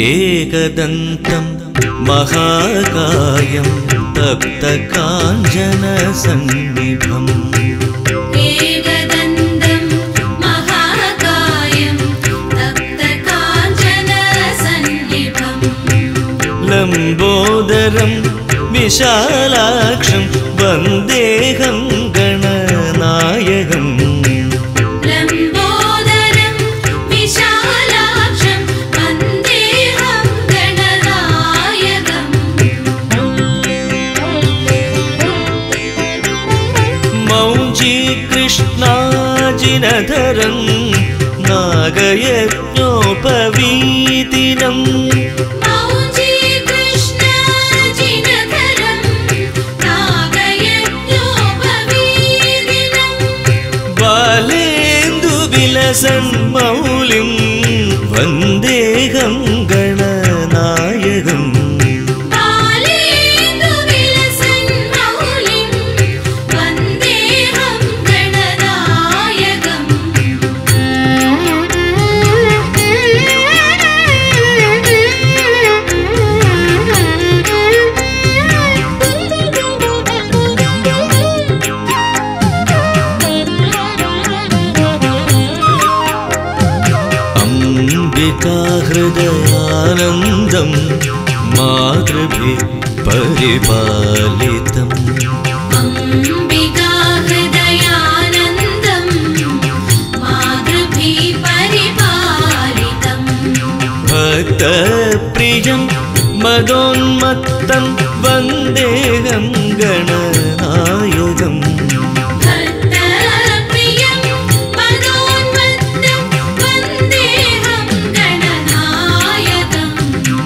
एकदन्तं महाकायं तप्तकाञ्चनसन्निभम् एकदन्तं महाकायं तप्तकाञ्चनसन्निभम् लम्बोदरं विशालाक्षं वन्देहं गणनायकम् लम्बोदरं विशालाक्षं वन्देहं गणनायकम् मौञ्जीकृष्णाजिनधरं नागयज्ञोपवीतिनम् मौञ्जी कृष्णाजिनधरं नागयज्ञोपवीदिनम् बालेन्दुविलसन्मौलिं वन्देहं गणनायकम् बालेन्दुविलसन्मौलिं वन्देहं गणनायकम् अम्बिकाहृदयानन्दं मातृभिः परिपालितम् अम्बिका हृदयानन्दं मातृभिः परिपालितम् भक्तप्रियं मदोन्मत्तं वन्देहं गणनायकम् भक्तप्रियं मदोन्मत्तं वन्देहं गणनायकम्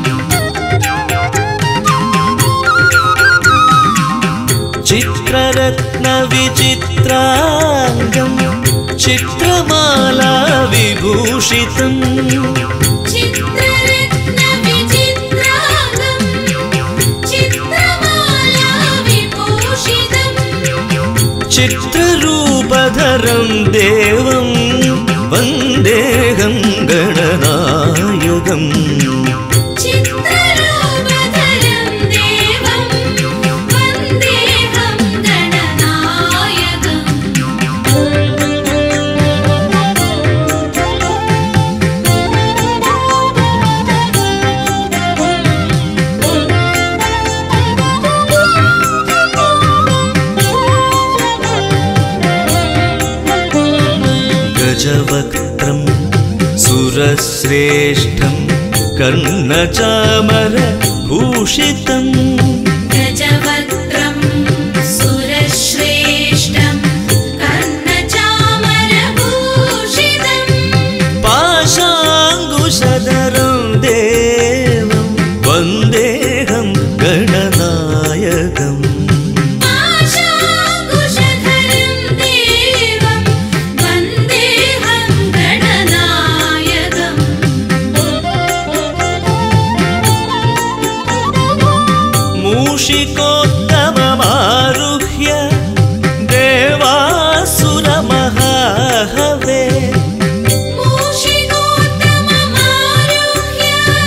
चित्ररत्नविचित्राङ्गं चित्रमाला विभूषितम् चित्ररत्नविचित्राङ्गं चित्रमाला विभूषितम् चित्ररूपधरं देवं वन्देहं गणनायकम् चित्ररूपधरं देवं वन्देहं गजवक्त्रं सुरश्रेष्ठं कर्णचामरभूषितम् गजवक्त्रं सुरश्रेष्ठं कर्णचामरभूषितम् पाशाङ्कुशधरं देवं वन्देहं गणनायकम् आशाकुशधरं देवं वन्देहं गणनायकम् मूषिकोत्तममारुह्य देवासुरमहाहवे मूषिकोत्तममारुह्य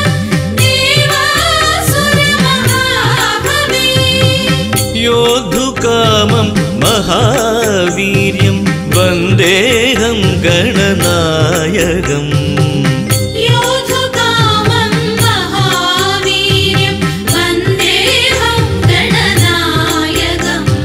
देवासुरमहाभवे योद्धुकामं महावीर्यं वन्देहं गणनायकम् योद्धुकामं महावीर्यं वन्देहं गणनायकम्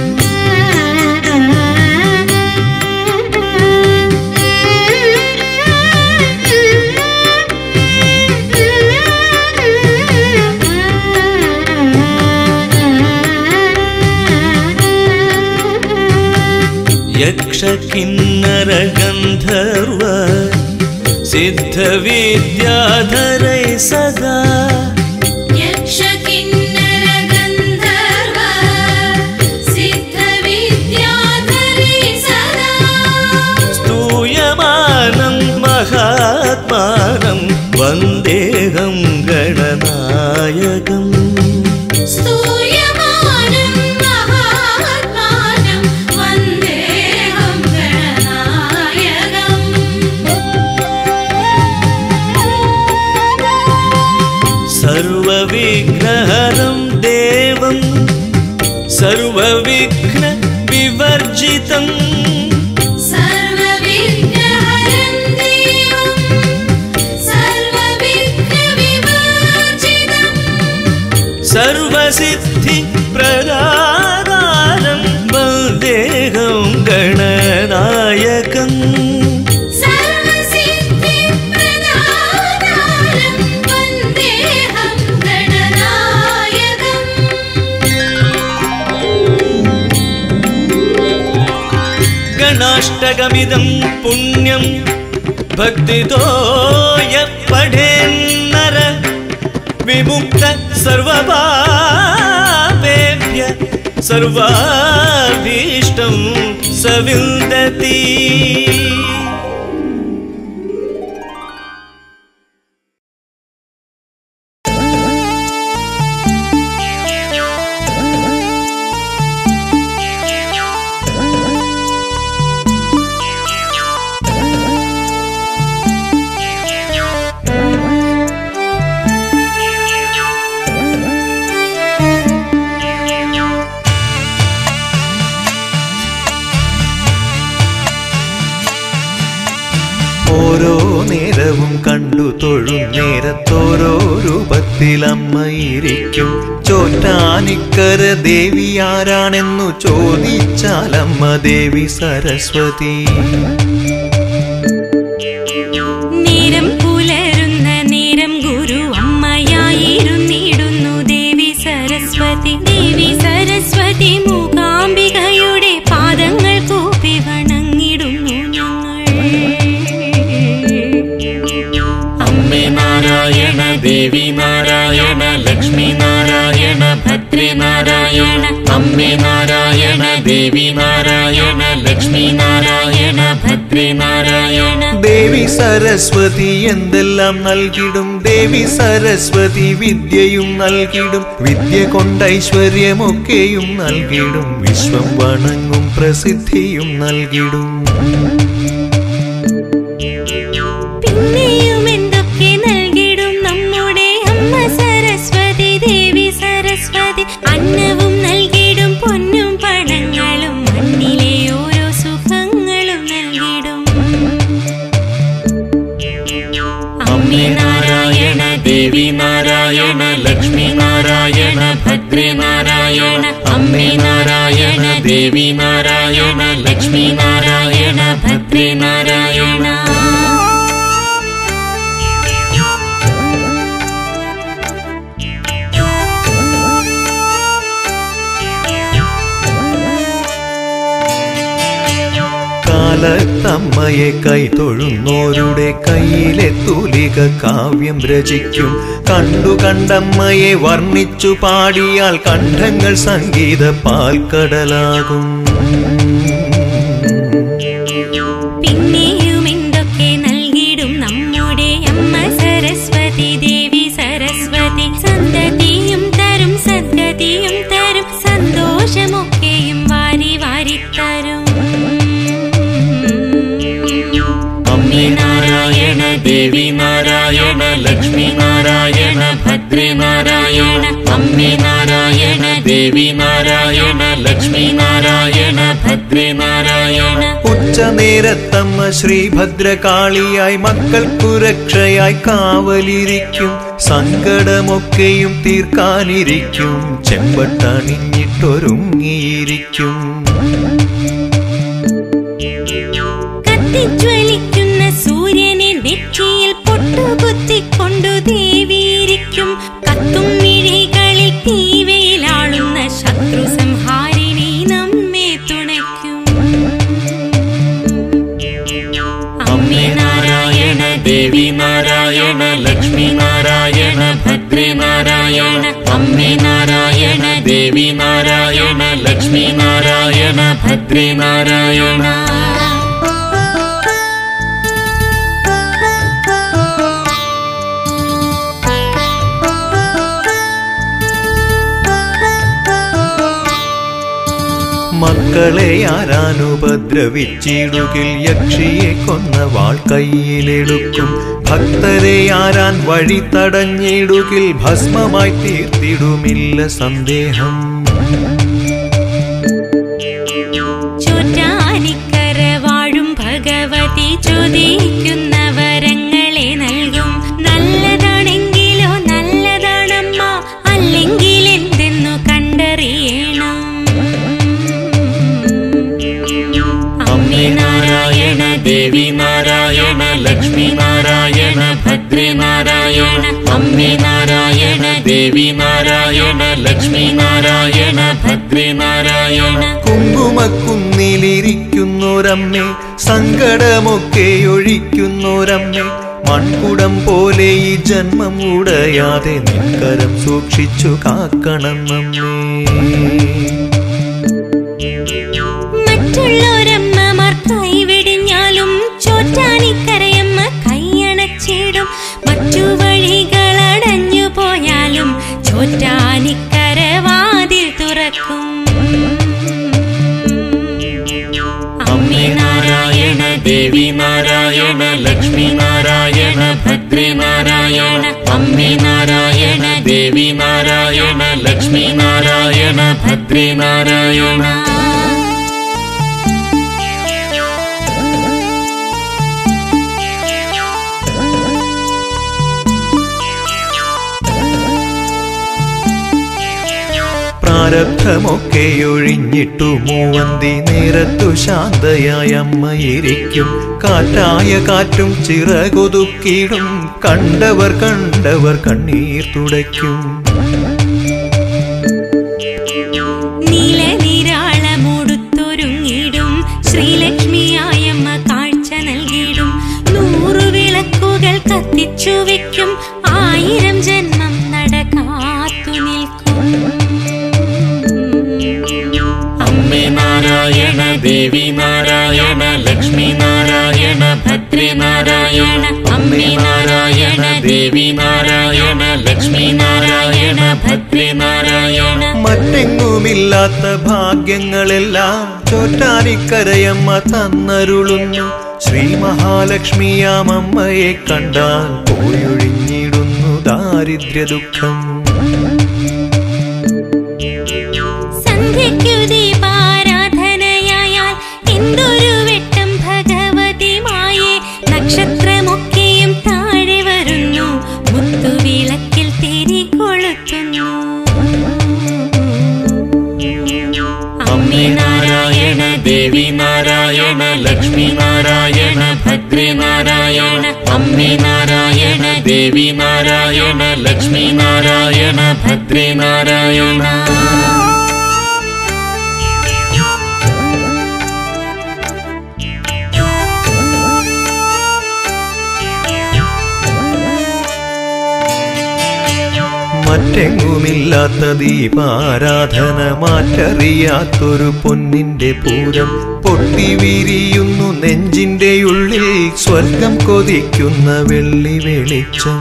यक्षकिन्नरगन्धर्व सिद्धविद्याधरै सदा यक्षकिन्नरगन्धर्व सिद्धविद्याधरे सदा स्तूयमानं महात्मानं वन्देहं गणनायकम् स्तूयमानं महात्मानं वन्देहं गणनायकम् സർവവിഘ്ന വിവർജിതം സർവവിഘ്നഹരം ദേവം സർവവിഘ്നവിവർജിതം സർവസിദ്ധി പ്രദാതാരം വന്ദേഹം ഗണനായകം സർവസിദ്ധിപ്രദാതാരം വന്ദേഹം ഗണനായകം ഗണാഷ്ടകമിതം പുണ്യം ഭക്തിതോയ പഠേന്നര വിമുക്ത സർവപാപേഭ്യ സർവാഭീഷ്ടം സവിന്ദതി ഓരോ നേരവും കണ്ടു തൊഴും നേരത്തോരോ രൂപത്തിൽ അമ്മയിരിക്കും ചോറ്റാനിക്കര ദേവി ആരാണെന്നു ചോദിച്ചാൽ അമ്മ ദേവി സരസ്വതി നേരം പുലരുന്ന നേരം ഗുരു അമ്മയായിരുന്നിടുന്നു ദേവി സരസ്വതി ദേവി സരസ്വതി മൂകാംബികയുടെ പാദങ്ങൾ കൂപ്പി വണങ്ങിടുന്നു ഞങ്ങൾ അമ്മേ നാരായണ ദേവി നാരായണ ലക്ഷ്മി നാരായണ ഭദ്രേ നാരായണ അമ്മേ നാരായണ ദേവി നാരായണ ലക്ഷ്മി നാരായണ ഭദ്രേ നാരായണ ദേവി സരസ്വതി എന്തെല്ലാം നൽകിടും ദേവി സരസ്വതി വിദ്യയും നൽകിടും വിദ്യ കൊണ്ട് ഐശ്വര്യമൊക്കെയും നൽകിടും വിശ്വം വണങ്ങും പ്രസിദ്ധിയും നൽകിടും പിന്നെയും എന്തൊക്കെ നൽകിടും നമ്മുടെ അമ്മ സരസ്വതി ദേവി സരസ്വതി അന്നവും നൽകിടും പൊന്നും പണങ്ങളും മണ്ണിലെ ഓരോ സുഖങ്ങളും നൽകിടും അമ്മേ നാരായണ ദേവി നാരായണ ലക്ഷ്മി നാരായണ ഭദ്രേ നാരായണ അമ്മേ നാരായണ ദേവി നാരായണ ലക്ഷ്മി നാരായണ ഭദ്രേ നാരായണ കാലത്തമ്മയെ കൈതൊഴുന്നോരുടെ കയ്യിലെ തൂലിക കാവ്യം രചിക്കും കണ്ടു കണ്ടമ്മയെ വർണ്ണിച്ചു പാടിയാൽ കണ്ഠങ്ങൾ സംഗീത പാൽക്കടലാകും പിന്നെയും എന്തൊക്കെ നൽകിടും നമ്മുടെ അമ്മ സരസ്വതി ദേവി സരസ്വതി സന്തതിയും തരും സദ്ഗതിയും തരും സന്തോഷമൊക്കെയും വാരി വാരി തരും അമ്മേ നാരായണ ദേവി നാരായണ ലക്ഷ്മി നാരായണ ഭദ്രേ നാരായണ അമ്മേ നാരായണ ദേവി നാരായണ ലക്ഷ്മി നാരായണ ഭദ്രേ നാരായണ ഉച്ചനേരത്തമ്മ ശ്രീഭദ്രകാളിയായി മക്കൾക്കു രക്ഷയായി കാവലിരിക്കും സങ്കടമൊക്കെയും തീർക്കാനിരിക്കും ചെമ്പട്ടണിഞ്ഞിട്ടൊരുങ്ങിയിരിക്കും കത്തിജ്വലിക്കുന്ന സൂര്യനെ നെറ്റിയിൽ പൊട്ടുകുത്തിക്കൊണ്ടു ദേവിയിരിക്കും കത്തും മിഴികളിൽ തീവയിലാളുന്ന ശത്രു സംഹാരിണി നമ്മെ തുണയ്ക്കും അമ്മേ നാരായണ ദേവി നാരായണ ലക്ഷ്മി നാരായണ ഭദ്രേ നാരായണ അമ്മേ നാരായണ ദേവി നാരായണ ലക്ഷ്മി നാരായണ ഭദ്രേ നാരായണ മക്കളെ ആരാനുപദ്രവിച്ചിടുകിൽ യക്ഷിയെ കൊന്ന വാൾ കയ്യിലെടുക്കും ഭക്തരെ ആരാൻ വഴി തടഞ്ഞിടുകിൽ ഭസ്മമായി തീർത്തിടുമില്ല സന്ദേഹം ലക്ഷ്മി നാരായണ ഭദ്രേ നാരായണ കുങ്കുമക്കുന്നിലിരിക്കുന്നൊരമ്മേ സങ്കടമൊക്കെ ഒഴിക്കുന്നൊരമ്മേ മൺകുടം പോലെ ഈ ജന്മം ഉടയാതെ നിൻകരം സൂക്ഷിച്ചു കാക്കണം നമ്മേ മറ്റുള്ളൊരമ്മമാർ കൈവിടിഞ്ഞാലും ചോറ്റാനിക്കരയമ്മ കൈയണച്ചിടും മറ്റു വഴികൾ അടഞ്ഞു പോയാലും ചോറ്റാനിക്കര വാതിൽ തുറക്കും അമ്മേ നാരായണ ദേവി നാരായണ ലക്ഷ്മി നാരായണ ഭദ്രേ നാരായണ അമ്മേ നാരായണ ദേവി നാരായണ ലക്ഷ്മി നാരായണ ഭദ്രേ നാരായണ പ്രാരബ്ധമൊക്കെ ഒഴിഞ്ഞിട്ടു മൂവന്തി നേരത്തു ശാന്തയായ അമ്മയിരിക്കും കാറ്റായ കാറ്റും ചിറകൊതുക്കിടും കണ്ടവർ കണ്ടവർ കണ്ണീർ തുടയ്ക്കും നീലനിരാളമോടുത്തൊരുങ്ങിടും ശ്രീലക്ഷ്മിയായമ്മ കാഴ്ച നൽകിടും നൂറു വിളക്കുകൾ കത്തിച്ചു വെക്കും ആയിരം ജന്മം നടക്കാത്തു നിൽക്കും അമ്മേ നാരായണ ദേവി നാരായണ ലക്ഷ്മി നാരായണ ഭദ്രേ നാരായണ അമ്മേ നാരായണ ദേവി നാരായണ ലക്ഷ്മി നാരായണ ഭദ്രേ നാരായണ മറ്റെങ്ങുമില്ലാത്ത ഭാഗ്യങ്ങളെല്ലാം ചോറ്റാനിക്കരയമ്മ തന്നരുളുന്നു ശ്രീ മഹാലക്ഷ്മിയാമമ്മയെ കണ്ടാൽ പോയൊഴിഞ്ഞിടുന്നു ദാരിദ്ര്യ ദുഃഖം സന്ധ്യയ്ക്കു ദീപാരാധനയായാൽ എന്തൊരു വെട്ടം ഭഗവതി മായേ നക്ഷത്രമൊക്കെയും താഴെ വരുന്നു മുത്തുവിളക്കിൽ തിരി കൊളുത്തുന്നു അമ്മേ നാരായണ ദേവി നാരായണ ലക്ഷ്മി നാരായണ ഭദ്രേ നാരായണ അമ്മേ നാരായണ ദേവി നാരായണ ലക്ഷ്മി നാരായണ ഭദ്രേ നാരായണ മറ്റെങ്ങുമില്ലാത്ത ദീപാരാധന മാറ്ററിയാത്തൊരു പൊന്നിന്റെ പൂരം പൊട്ടി വിരിയുന്നു നെഞ്ചിന്റെ ഉള്ളിൽ സ്വർഗം കൊതിക്കുന്ന വെള്ളി വെളിച്ചം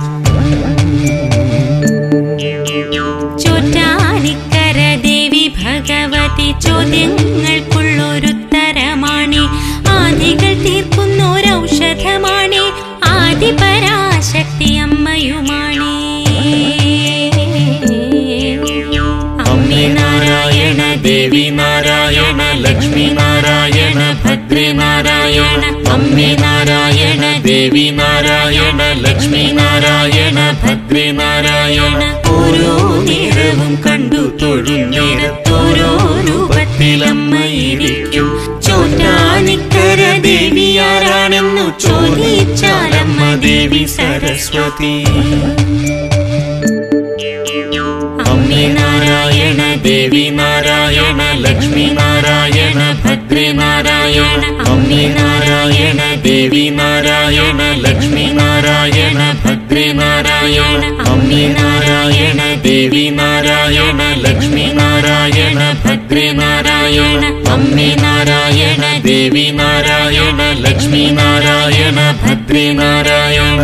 ചോറ്റാനിക്കര ദേവി ഭഗവതി ചോദ്യങ്ങൾക്കുള്ളൊരുത്തരമാണ് ആദികൾ തീർക്കുന്നൊരൗഷധമാണ് ആദിപരാശക്തി അമ്മയുമാണ് അമ്മേ നാരായണ ദേവി നാരായണ ലക്ഷ്മി നാരായണ ഭദ്രേ നാരായണ അമ്മേ നാരായണ ദേവി നാരായണ ലക്ഷ്മി നാരായണ ഭദ്രേ നാരായണ ഓരോ നേരവും കണ്ടു തൊഴുന്നേരത്തോരോ രൂപത്തിലമ്മയിരിക്കും ചോറ്റാനിക്കര ദേവി ആരാണെന്നു ചോദിച്ചാലമ്മ ദേവി സരസ്വതി അമ്മേ നാരായണ ദേവി നാരായണ ലക്ഷ്മി നാരായണ ഭദ്രേ നാരായണ അമ്മേ നാരായണ ദേവി നാരായണ ലക്ഷ്മി നാരായണ ഭദ്രേ നാരായണ അമ്മേ നാരായണ ദേവി നാരായണ ലക്ഷ്മി നാരായണ ഭദ്രേ നാരായണ അമ്മേ നാരായണ ദേവി നാരായണ ലക്ഷ്മി നാരായണ ഭദ്രേ നാരായണ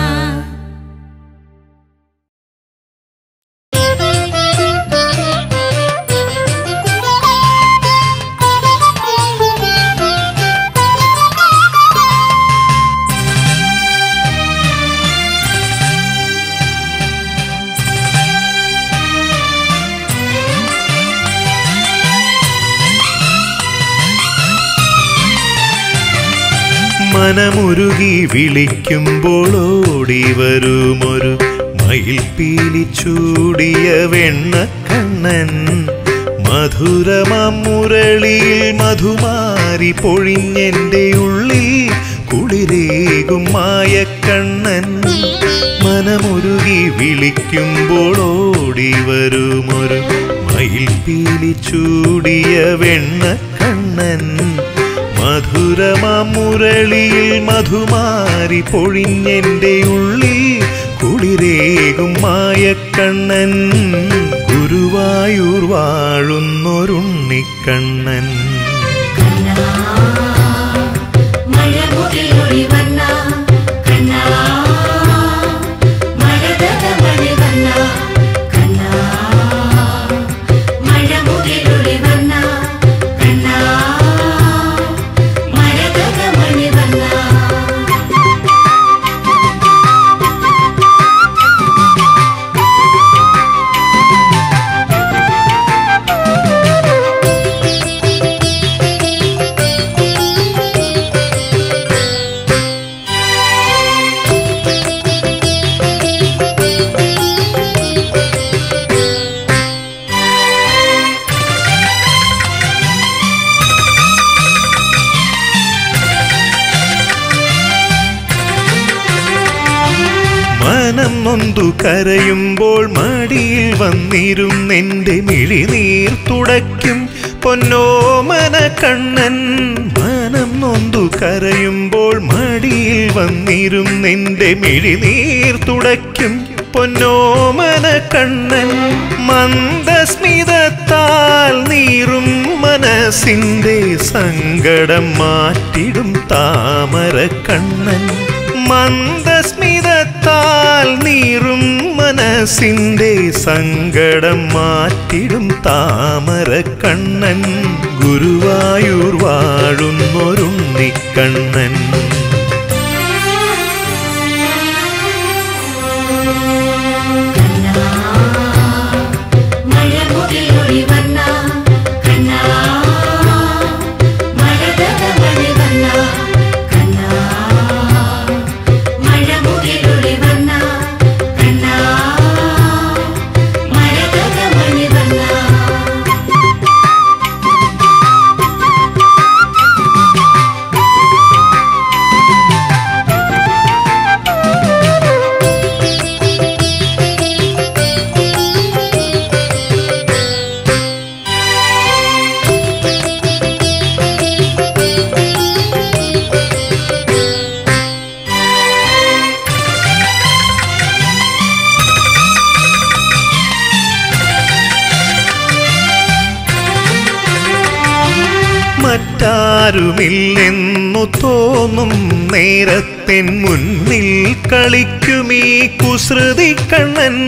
മനമുരുകി വിളിക്കുമ്പോൾ ഓടി വരുമൊരു മയിൽ പീലി ചൂടിയ വെണ്ണക്കണ്ണൻ മധുരമാം മുരളിയിൽ മധുമാരി പൊഴിഞ്ഞെന്റെ ഉള്ളിൽ കുളിരേകും മായക്കണ്ണൻ മനമുരുകി വിളിക്കുമ്പോൾ ഓടി വരുമൊരു മയിൽ പീലി ചൂടിയ വെണ്ണ കണ്ണൻ മധുരമാം മുരളിയിൽ മധുമാരി പൊഴിഞ്ഞെന്റെ ഉള്ളിൽ കുളിരേകും മായക്കണ്ണൻ ഗുരുവായൂർ വാഴുന്നൊരുണ്ണിക്കണ്ണൻ മഴമുകിലൊളി വന്ന കണ്ണാ മഴതക മണി വന്ന കണ്ണാ മഴമുകിലൊളി വന്ന കണ്ണാ മഴതക മണി വന്ന മനം നൊന്തു കരയുമ്പോൾ മടിയിൽ വന്നിരുന്നെന്റെ മിഴിനീർ തുടയ്ക്കും പൊന്നോമന കണ്ണൻ മനം നൊന്തു കരയുമ്പോൾ മടിയിൽ വന്നിരുന്നെന്റെ മിഴിനീർ തുടയ്ക്കും പൊന്നോമന കണ്ണൻ മന്ദസ്മിതത്താൽ നീറും മനസ്സിന്റെ സങ്കടം മാറ്റിടും താമര കണ്ണൻ മന്ദസ്മിതത്താൽ നീറും മനസ്സിന്റെ സങ്കടം മാറ്റിടും താമര കണ്ണൻ ഗുരുവായൂർ വാഴുന്നൊരുണ്ണിക്കണ്ണൻ മഴമുകിലൊളി വന്ന കണ്ണാ മഴതക മണി വന്ന കണ്ണാ മഴമുകിലൊളി വന്ന കണ്ണാ മഴതക മണി വന്ന മറ്റാരുമില്ലെന്നു തോന്നും നേരത്തിൻ മുന്നിൽ കളിക്കുമീ കുസൃതി കണ്ണൻ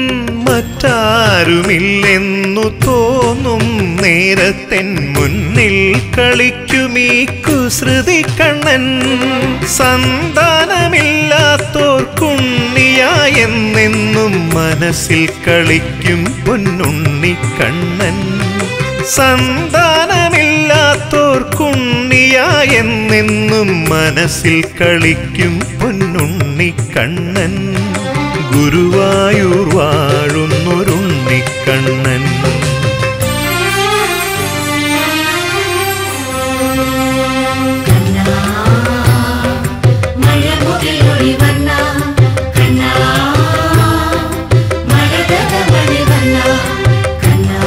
മറ്റാരുമില്ലെന്നു തോന്നും നേരത്തിൻ മുന്നിൽ കളിക്കുമീ കുസൃതി കണ്ണൻ സന്താനമില്ലാത്തോർക്കുണ്ണിയായെന്നെന്നും മനസ്സിൽ കളിക്കും പൊന്നുണ്ണിക്കണ്ണൻ സന്താനമില്ലാത്തോർക്കുണ്ണിയായെന്നെന്നും മനസ്സിൽ കളിക്കും പൊന്നുണ്ണിക്കണ്ണൻ ഗുരുവായൂർ വാഴുന്നൊരുണ്ണിക്കണ്ണൻ മഴമുകിലൊളി വന്ന കണ്ണാ മഴതക മണി വന്ന കണ്ണാ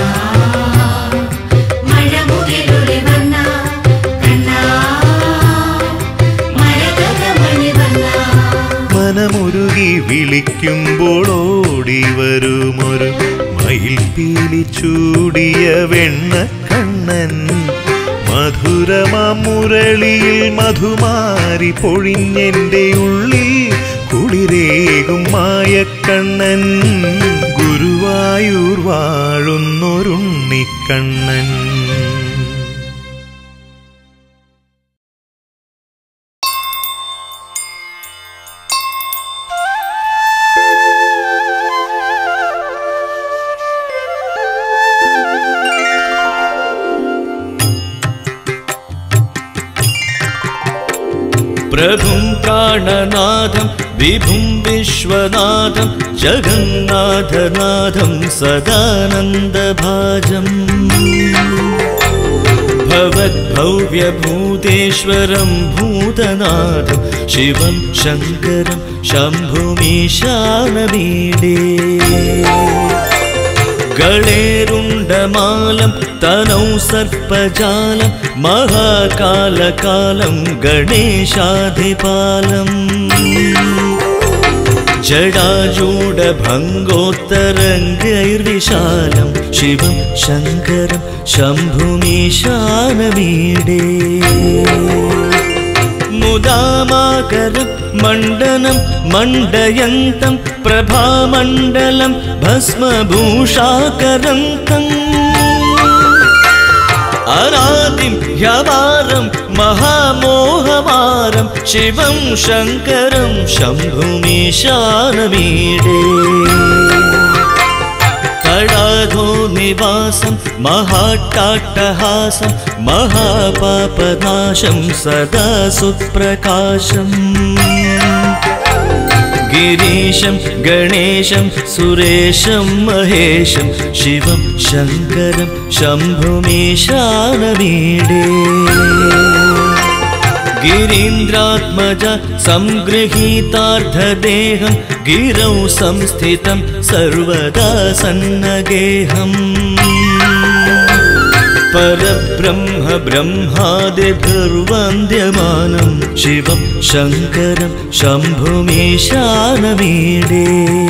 മഴമുകിലൊളി വന്ന കണ്ണാ മഴതക മണി വന്ന മനമുരുകി വിളിക്കുമ്പോൾ ഓടി വരുമൊരു മയിൽ പീലി ചൂടിയ വെണ്ണ കണ്ണൻ മധുരമാം മുരളിയിൽ മധുമാരി പൊഴിഞ്ഞെന്റെ ഉള്ളിൽ കുളിരേകും മായക്കണ്ണൻ ഗുരുവായൂർ വാഴുന്നൊരുണ്ണിക്കണ്ണൻ प्रभुं प्राणनाथं विभुं विश्वनाथं जगन्नाथनाथं सदानन्दभाजम् भव्यभूतेश्वरं भूतनाथं शिवं शङ्करं शम्भुमीशानमीडे गणेरुण्डमालं तनौ सर्पजालं महाकालकालं गणेशाधिपालम् जडाजूडभङ्गोत्तरङ्गैर्विशालं शिवं शङ्करं शम्भुमीशानमीडे मुदामाकरं मण्डनं मण्डयन्तं प्रभामण्डलं भस्मभूषाकरन्तम् अनादिं ह्यवारं महामोहमारं शिवं शङ्करं शम्भुमीशानमीडे तडाधो निवासं महाट्टाट्टहासं महापापनाशं सदा सुप्रकाशम् गिरीशं गणेशं सुरेशं महेशं शिवं शङ्करं शम्भुमीशानमीडे गिरीन्द्रात्मज संगृहीतार्धदेहं गिरौ संस्थितं सर्वदा सन्नगेहम् परब्रह्म ब्रह्मादिभिर्वन्द्यमानं शिवं शङ्करं शम्भुमीशानमीडे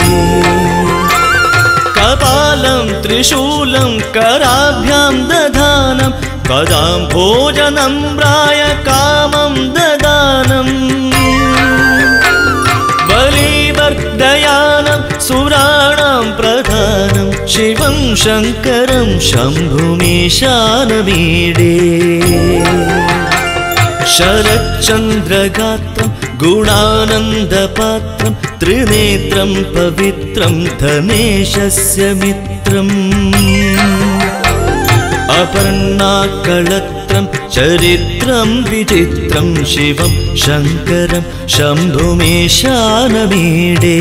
कपालं त्रिशूलं कराभ्यां दधानं पदां भोजनं प्राय कामं ददानम् बलिवर्दयानं सुराणां प्रधानं शिवं शङ्करं शम्भुमीशानमीडे शरच्चन्द्रगात्रं गुणानन्दपात्रं त्रिनेत्रं पवित्रं धनेशस्य मित्रम् अपर्णाकळत्रं चरित्रं विचित्रं शिवं शङ्करं शम्भुमीशानमीडे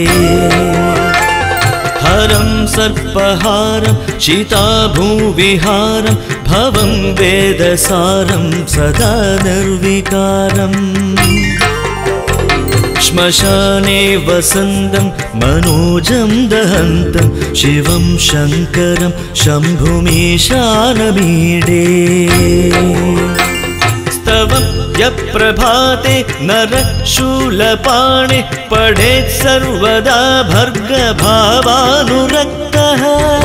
हरं सर्पहारं चिताभूविहारं भवं वेदसारं सदा निर्विकारम् श्मशाने वसन्तं मनोजं दहन्तं शिवं शङ्करं शम्भुमीशानमीडे स्तवं यप्रभाते नरशूलपाणे पठेत् सर्वदा भर्गभावानुरक्तः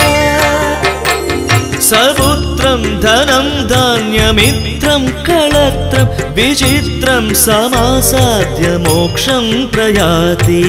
सपुत्रं धनं धान्यमित्रं कळत्रं विचित्रं समासाद्य मोक्षं प्रयाति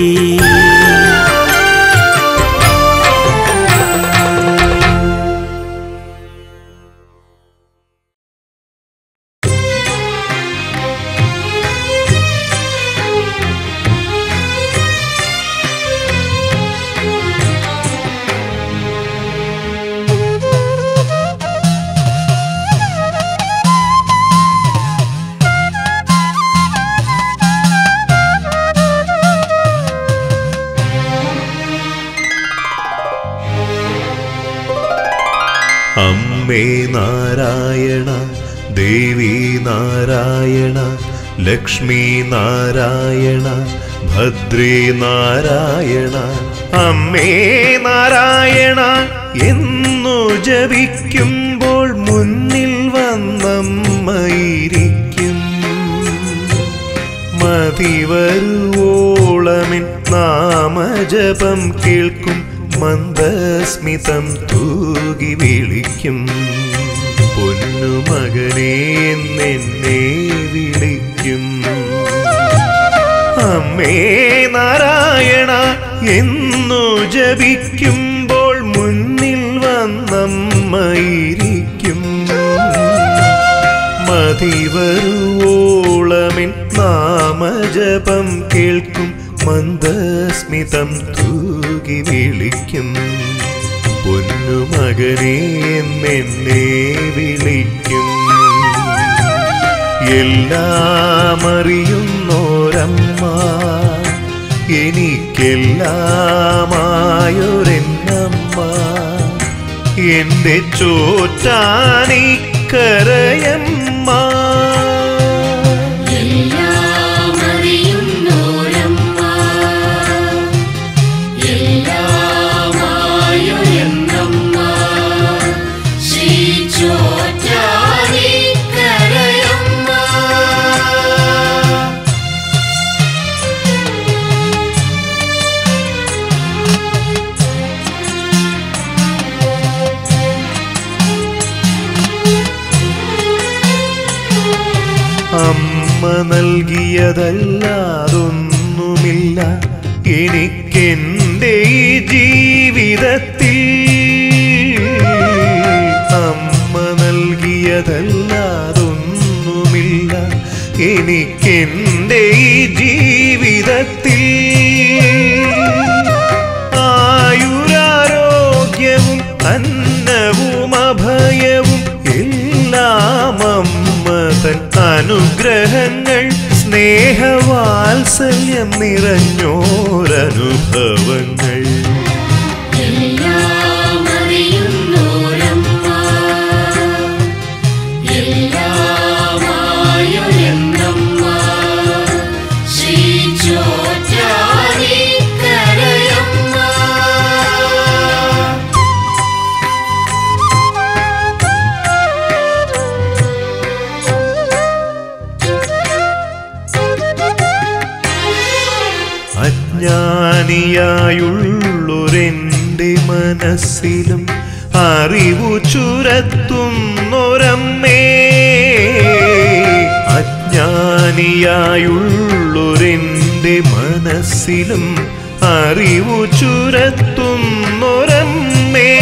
അമ്മേ നാരായണ ദേവി നാരായണ ലക്ഷ്മി നാരായണ ഭദ്രേ നാരായണ അമ്മേ നാരായണ എന്നു ജപിക്കുമ്പോൾ മുന്നിൽ വന്നമ്മയിരിക്കും മതിവരുവോളമിൻ നാമജപം കേൾക്കും മന്ദസ്മിതം തൂകി വിളിക്കും പൊന്നുമകനെ എന്നെ വിളിക്കും അമ്മേ നാരായണ എന്നു ജപിക്കുമ്പോൾ മുന്നിൽ വന്നമ്മയിരിക്കും മതിവരുവോളമിൻ നാമജപം കേൾക്കും മന്ദസ്മിതം തൂകി വിളിക്കും പൊന്നുമകനെ എന്നെ വിളിക്കും എല്ലാം അറിയുന്നോരമ്മ എനിക്കെല്ലാമായൊരെന്നമ്മ എന്റെ ചോറ്റാനി എല്ലാം അറിയുന്നോരമ്മ എല്ലാമായൊരെന്നമ്മ ശ്രീ ചോറ്റാനിക്കരയമ്മ അമ്മ നൽകിയതല്ലാതൊന്നുമില്ല എനിക്കെൻ്റെ ഈ ജീവിതത്തിൽ അമ്മ നൽകിയതല്ലാതൊന്നുമില്ല എനിക്കെൻ്റെ ഈ ജീവിതത്തിൽ ആയുരാരോഗ്യവും അന്നവും അഭയവും എല്ലാം അമ്മ തൻ അനുഗ്രഹങ്ങൾ സ്നേഹവാത്സല്യം നിറഞ്ഞോരനുഭവങ്ങൾ എല്ലാം അറിയുന്നോരമ്മ എല്ലാമായൊരെന്നമ്മ ശ്രീ ചോറ്റാനിക്കരയമ്മ അജ്ഞാനിയായുള്ളൊരെൻ്റെ മനസ്സിലും അറിവു ചുരത്തുന്നൊരമ്മേ അജ്ഞാനിയായുള്ളൊരെൻ്റെ മനസ്സിലും അറിവു ചുരത്തുന്നൊരമ്മേ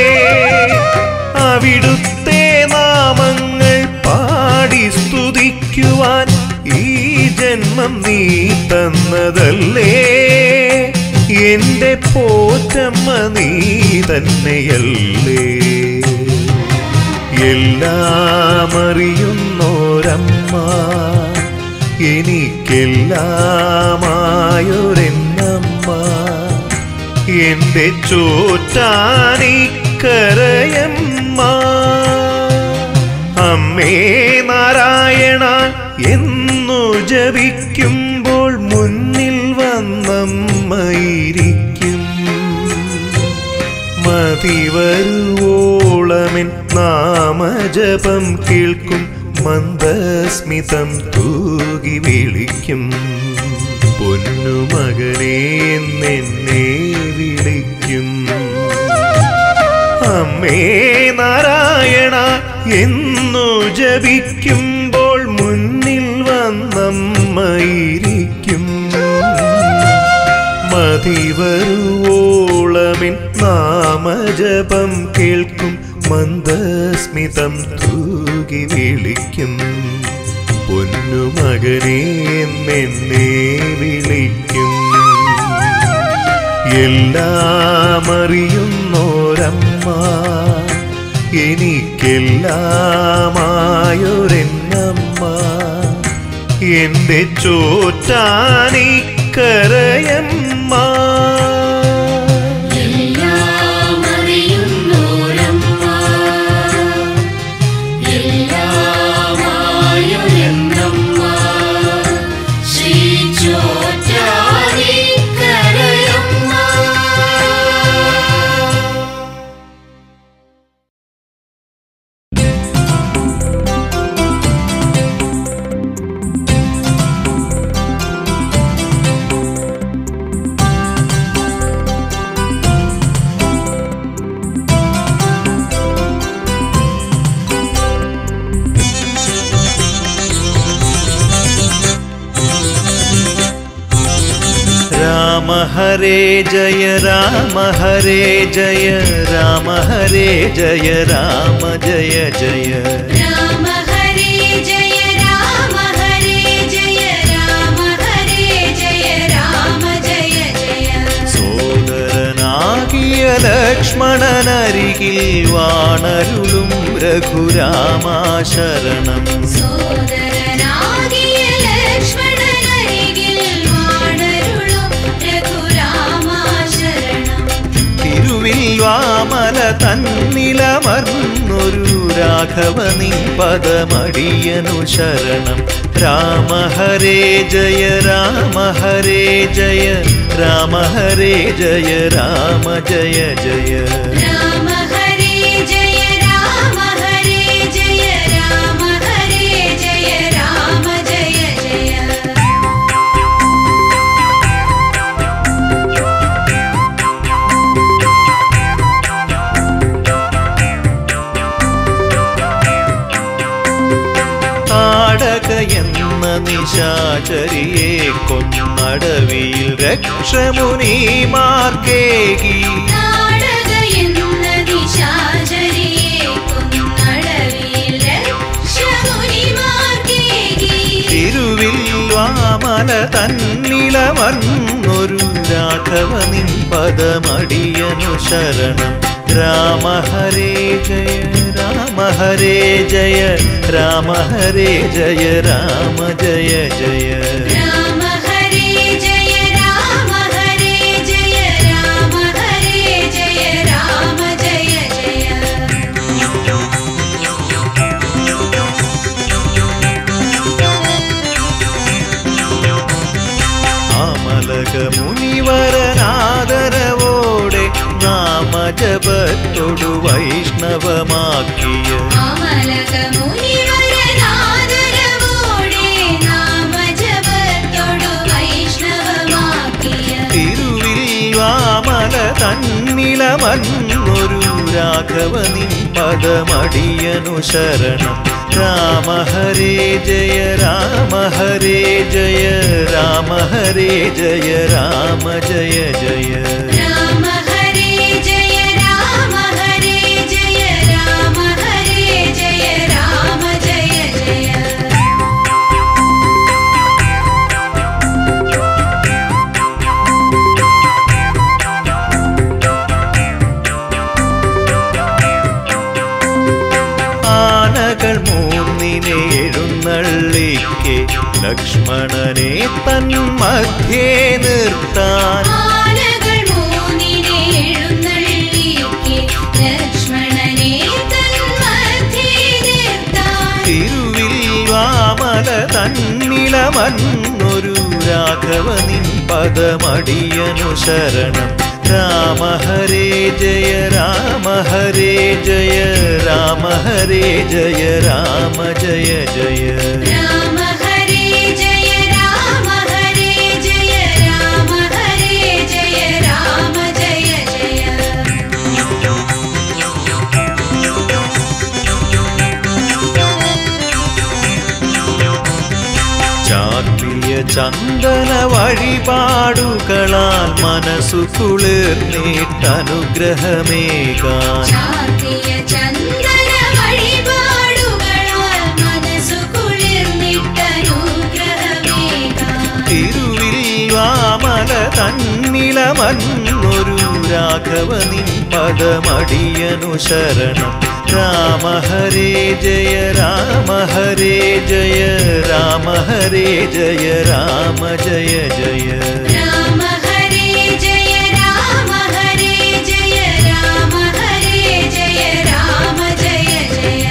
അവിടുത്തെ നാമങ്ങൾ പാടി സ്തുതിക്കുവാൻ ഈ ജന്മം നീ തന്നതല്ലേ എന്റെ പോറ്റമ്മ നീ തന്നെയല്ലേ എല്ലാം അറിയുന്നോരമ്മ എനിക്കെല്ലാമായൊരെന്നമ്മ എന്റെ ചോറ്റാനിക്കരയമ്മ അമ്മേ നാരായണ എന്നു ജപിക്കുമ്പോൾ മുന്നിൽ വന്നമ്മയിരിക്കും മതിവരുവോളമെൻ നാമജപം കേൾക്കും മന്ദസ്മിതം തൂകി വിളിക്കും പൊന്നുമകനെ എന്നെ വിളിക്കും അമ്മേ നാരായണ എന്നു ജപിക്കുമ്പോൾ മുന്നിൽ വന്നമ്മയിരിക്കും മതിവരുവോളമിൻ നാമജപം കേൾക്കും മന്ദസ്മിതം തൂകി വിളിക്കും പൊന്നുമകനെ എന്നെ വിളിക്കും എല്ലാം അറിയുന്നോരമ്മ എനിക്കെല്ലാമായൊരെന്നമ്മ എന്റെ ചോറ്റാനിക്കരയമ്മ എല്ലാം അറിയുന്നോരമ്മ എല്ലാമായൊരെന്നമ്മ ശ്രീ ചോറ്റാനിക്കരയമ്മ राम हरे जय राम हरे जय राम हरे जय राम जय जय രാമ ഹരേ ജയ രാമ ഹരേ ജയ രാമ ഹരേ ജയ രാമ ജയ ജയ സോദരനാകിയ ലക്ഷ്മണനരികിൽ വാണരുളും രഘുരാമാ ശരണം സോദരനാകിയ ലക്ഷ്മണനരികിൽ വാണരുളും രഘുരാമാ ശരണം തിരുവിൽ വാമല തന്നിലമർന്നു വന്നൊരു രാഘവ നിൻ പദമടിയനു ശരണം രാമ ഹരേ ജയ രാമ ഹരേ ജയ രാമ ഹരേ ജയ രാമ ജയ ജയ രാമ ഹരേ ജയ രാമ ഹരേ ജയ രാമ ഹരേ ജയ രാമ ജയ ജയ താടക എന്ന നിശാചരിയെ കൊന്നടവിയിൽ രക്ഷമുനിമാർക്കേകി നാടക എന്ന ദിശാചരിയെ കൊന്നടവിൽ രക്ഷമുനിമാർക്കേകി തിരുവിൽവാമല തന്നിലമർന്നൊരു രാഘവ നിൻ പദമടിയനു ശരണം രാമ ഹരേ ജയ രാമ ഹരേ ജയ രാമ ഹരേ ജയ രാമ ജയ ജയ രാമ ഹരേ ജയ രാമ ഹരേ ജയ രാമ ഹരേ ജയ രാമ ജയ ജയ അമലക മുനിവരനാദരവോടെ നാമജപത്തൊടു വൈഷ്ണവമാക്കിയ അമലക മുനിവരനാദരവോടെ നാമജപത്തോടു വൈഷ്ണവമാക്കിയ തിരുവിൽവാമല തന്നിലമന്നൊരു രാഘവ നിൻ പദമടിയനു ശരണം രാമ ഹരേ ജയ രാമ ഹരേ ജയ രാമ ഹരേ ജയ രാമ ജയ ജയ രാമ ഹരേ ജയ രാമ ഹരേ ജയ രാമ ഹരേ ജയ രാമ ജയ ജയ ആനകൾ മൂന്നിനെ എഴുന്നള്ളിക്കെ ലക്ഷ്മണനെ തൻ മധ്യേ നിർത്താൻ ആനകൾ മൂന്നിനെ എഴുന്നള്ളിക്കെ ലക്ഷ്മണനെ തൻ മധ്യേ നിർത്താൻ തിരുവിൽവാമല തന്നിലമന്നൊരു രാഘവ നിൻ പദമടിയനു ശരണം രാമ ഹരേ ജയ രാമ ഹരേ ജയ രാമ ഹരേ ജയ രാമ ജയ ജയ രാമ ഹരേ ജയ രാമ ഹരേ ജയ രാമ ഹരേ ജയ രാമ ജയ ജയ ചാർത്തിയ ചന്ദന വഴിപാടുകളാൽ മനസ്സു കുളിർന്നീട്ടനുഗ്രഹമേകാൻ ചാർത്തിയ ചന്ദന വഴിപാടുകളാൽ മനസ്സു കുളിർന്നിട്ടനുഗ്രഹമേകാൻ തിരുവിൽവാമല തന്നിലമന്നൊരു രാഘവ നിൻ പദമടിയനു ശരണം രാമ ഹരേ ജയ രാമ ഹരേ ജയ രാമ ഹരേ ജയ രാമ ജയ ജയ രാമ ഹരേ ജയ രാമ ഹരേ ജയ രാമ ഹരേ ജയ രാമ ജയ ജയ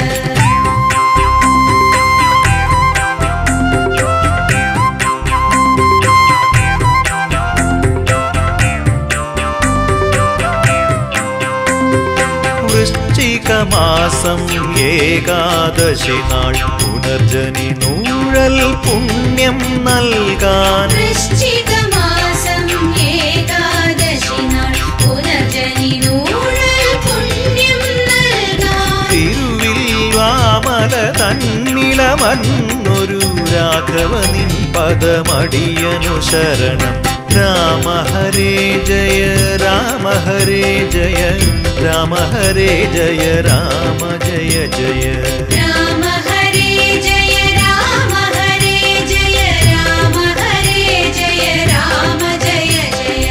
വൃശ്ചിക മാസം ഏകാദശി നാൾ പുനർജനി നൂഴൽ പുണ്യം നൽകാൻ വൃശ്ചിക മാസം ഏകാദശി നാൾ പുനർജനി നൂഴൽ പുണ്യം നൽകാൻ തിരുവിൽവാമല തന്നിലമന്നൊരു രാഘവ നിൻ പദമടിയനു ശരണം രാമ ഹരേ ജയ രാമ ഹരേ ജയ രാമ ഹരേ ജയ രാമ ജയ ജയ രാമ ഹരേ ജയ രാമ ഹരേ ജയ രാമ ഹരേ ജയ രാമ ജയ ജയ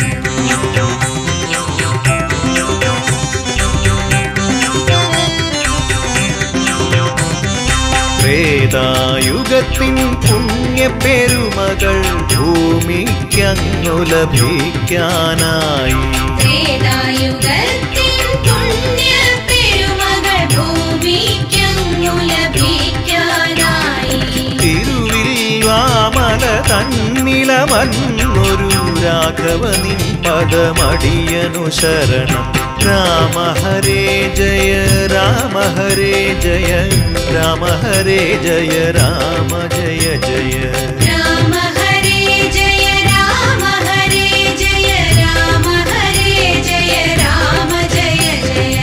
ത്രേതായുഗത്തിൻ പുണ്യപ്പെരുമകൾ ഭൂമിക്കങ്ങു ലഭിക്കാനായി ത്രേതായുഗത്തിൻ പുണ്യ പെരുമകൾ തന്നിലമന്നൊരു രാഘവ നിൻ പദമടിയനു ശരണം രാമ ഹരേ ജയ രാമ ഹരേ ജയ രാമ ഹരേ ജയ രാമ ജയ ജയ രാമ ഹരേ ജയ രാമ ഹരേ ജയ രാമ ഹരേ ജയ രാമ ജയ ജയ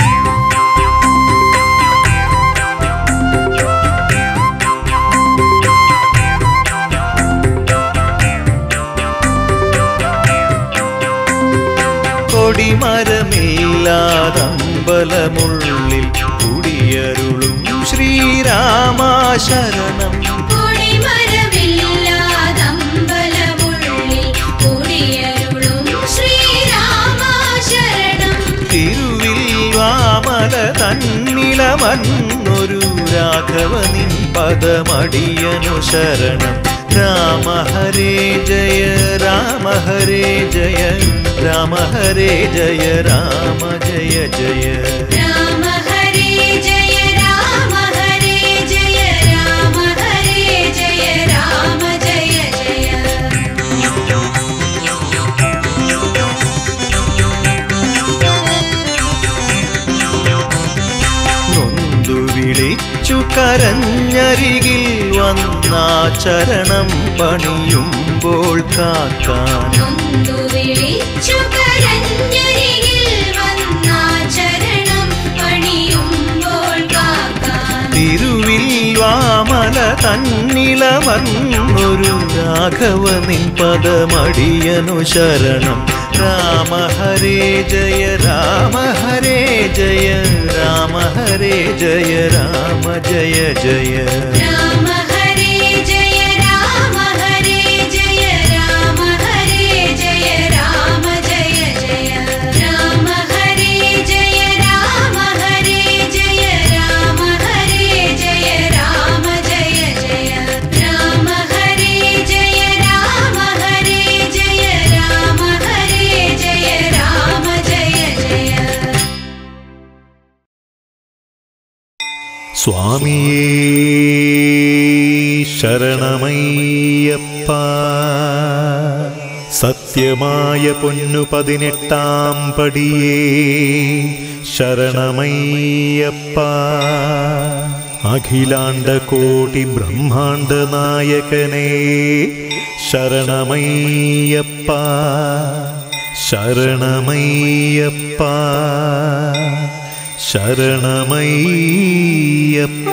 കൊടിമരമില്ലാതമ്പലമുള്ളിൽ കുടിയരുളും ശ്രീരാമ ശരണം കൊടിമരമില്ലാതമ്പലമുള്ളിൽ കുടിയരുളും ശ്രീരാമ ശരണം തിരുവിൽ വാമല തന്നിലമന്നൊരു രാഘവ നിൻ പദമടിയനു ശരണം രാമ ഹരേ ജയ രാമ ഹരേ ജയ രാമ ഹരേ ജയ രാമ ജയ ജയ രാമ ഹരേ ജയ രാമ ഹരേ ജയ രാമ ഹരേ ജയ രാമ ജയ ജയ നൊന്തു വിളിച്ചു കരഞ്ഞരികിൽ വന്ന ചരണം പണിയുമ്പോൾ കാക്കാൻ നൊന്തു വിളിച്ചു കരഞ്ഞരികിൽ വന്ന ചരണം പണിയുമ്പോൾ കാക്കാൻ തിരുവിൽ വാമല തന്നിലമന്നൊരു രാഘവ നിൻ പദമടിയനു ശരണം രാമ ഹരേ ജയ രാമ ഹരേ ജയ രാമ ഹരേ ജയ രാമ ജയ ജയ രാമ ഹരേ ജയ രാമ ഹരേ ജയ രാമ ഹരേ ജയ രാമ ജയ ജയ രാമ ഹരേ ജയ രാമ ഹരേ ജയ രാമ ഹരേ ജയ രാമ ജയ ജയ രാമ ഹരേ ജയ രാമ ഹരേ ജയ രാമ ഹരേ ജയ രാമ ജയ ജയ സ്വാമിയേ ശരണമയ്യപ്പ സത്യമായ പൊന്നു പതിനെട്ടാം പടിയേ ശരണമയ്യപ്പ അഖിലാണ്ട കോടി ബ്രഹ്മാണ്ട നായകനേ ശരണമയ്യപ്പ ശരണമയ്യപ്പ ശരണമയ്യപ്പ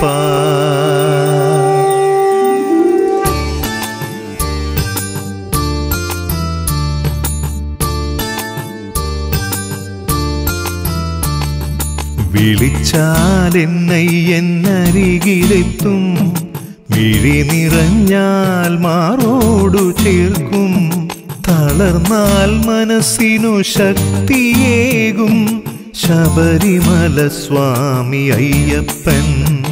വിളിച്ചാലെന്നയ്യെന്നരികിലെത്തും വിഴി നിറഞ്ഞാൽ മാറോടു ചേർക്കും തളർന്നാൽ മനസ്സിനു ശക്തിയേകും ശബരിമല സ്വാമി അയ്യപ്പൻ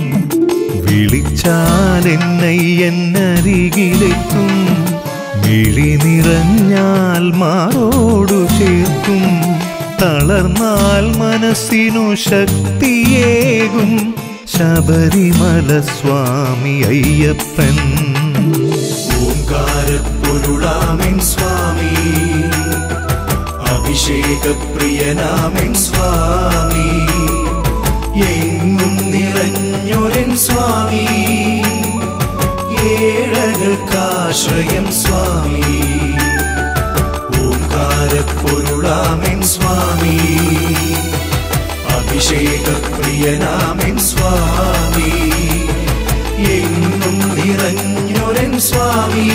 വിളിച്ചാലെന്നയ്യെന്നരികിലെത്തും വിഴി നിറഞ്ഞാൽ മാറോടു ചേർക്കും തളർന്നാൽ മനസ്സിനു ശക്തിയേകും ശബരിമല സ്വാമി അയ്യപ്പൻ ഓംകാരപ്പൊരുളാമെൻ സ്വാമി അഭിഷേകപ്രിയനാമെൻ സ്വാമി എങ്ങും നിറഞ്ഞൊരൻ സ്വാമി ഏഴകൾക്കാശ്രയം സ്വാമി ഓംകാരപ്പൊരുളാമെൻ സ്വാമി അഭിഷേകപ്രിയനാമെൻ സ്വാമി എങ്ങും നിറഞ്ഞൊരൻ സ്വാമി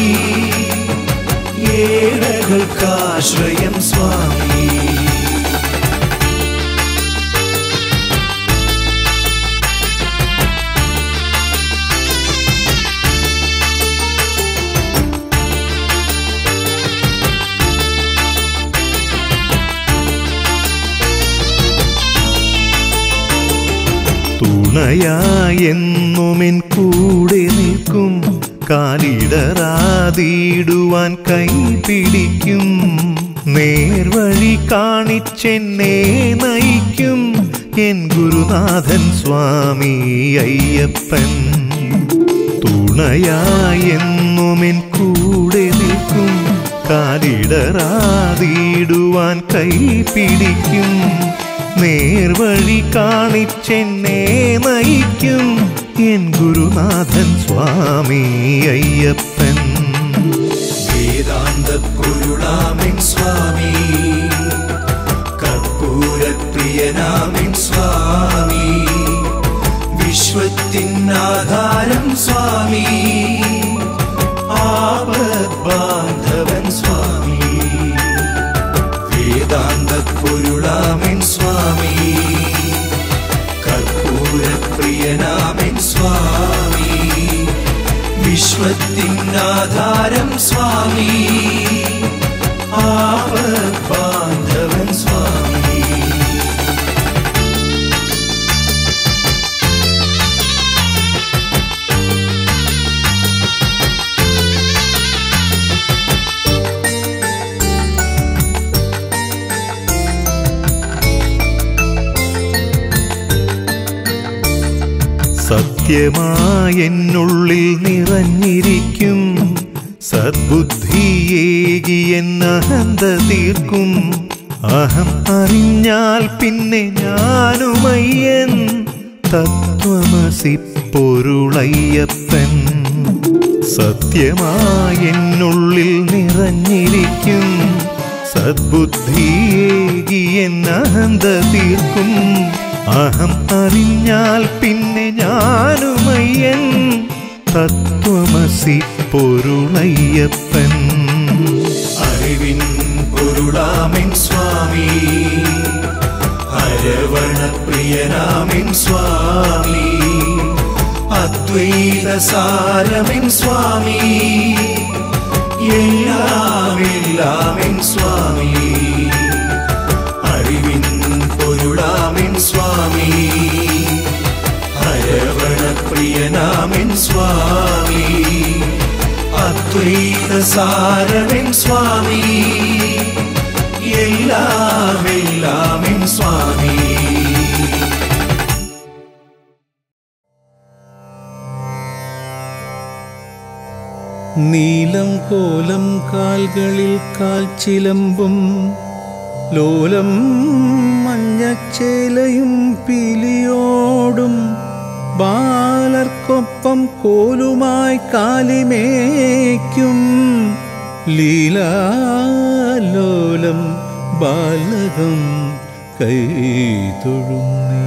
ഏഴകൾക്കാശ്രയം സ്വാമി തുണയായെന്നുമെൻ കൂടെ നിൽക്കും കാലിടറാതിടുവാൻ കൈ പിടിക്കും നേർവഴി കാണിച്ചെന്നെ നയിക്കും എൻ ഗുരുനാഥൻ സ്വാമി അയ്യപ്പൻ തുണയായെന്നുമെൻ കൂടെ നിൽക്കും തീർക്കും കാലിടറാതിടുവാൻ കൈ പിടിക്കും നേർവഴി കാണിച്ചെന്നെ നയിക്കും എൻ ഗുരുനാഥൻ സ്വാമി അയ്യപ്പൻ വേദാന്ത പൊരുളാമിൻ സ്വാമി കർപ്പൂരപ്രിയനാമിൻ സ്വാമി വിശ്വത്തിനാധാരം സ്വാമി ആപദ്ബാന്ധവൻ സ്വാമി വേദാന്ത പൊരുളാമിൻ സ്വാമി കർപ്പൂരപ്രിയനാമിൻ സ്വാമി വിശ്വത്തിനാധാരം സ്വാമി ആപദ്ബാന്ധവൻ സ്വാമി സത്യമായെന്നുള്ളിൽ നിറഞ്ഞിരിക്കും സദ്ബുദ്ധിയേകി എന്നഹന്ത തീർക്കും അഹം അറിഞ്ഞാൽ പിന്നെ ഞാനുമയ്യൻ തത്വമസി പൊരുളയ്യപ്പൻ സത്യമായെന്നുള്ളിൽ നിറഞ്ഞിരിക്കും സദ്ബുദ്ധിയേകി എന്നഹന്ത തീർക്കും അഹം അറിഞ്ഞാൽ പിന്നെ ഞാനുമയ്യൻ തത്വമസി പൊരുളയ്യപ്പൻ അറിവിൻ പൊരുളാമിൻ സ്വാമി അരവണപ്രിയനാമിൻ സ്വാമി അദ്വൈത സാരമിൻ സ്വാമി എല്ലാമെല്ലാമിൻ സ്വാമി അറിവിൻ പൊരുളാമിൻ സ്വാമി അരവണപ്രിയനാമിൻ സ്വാമി അദ്വൈത സാരമിൻ സ്വാമി എല്ലാമെല്ലാമിൻ സ്വാമി നീലം കോലം കാൽകളിൽ കാൽച്ചിലമ്പും ലോലം മഞ്ഞച്ചേലയും പീലിയോടും ബാലർക്കൊപ്പം കോലുമായി കാലിമേക്കും ലീലാലോലം ബാലകം കൈതൊഴുന്നേ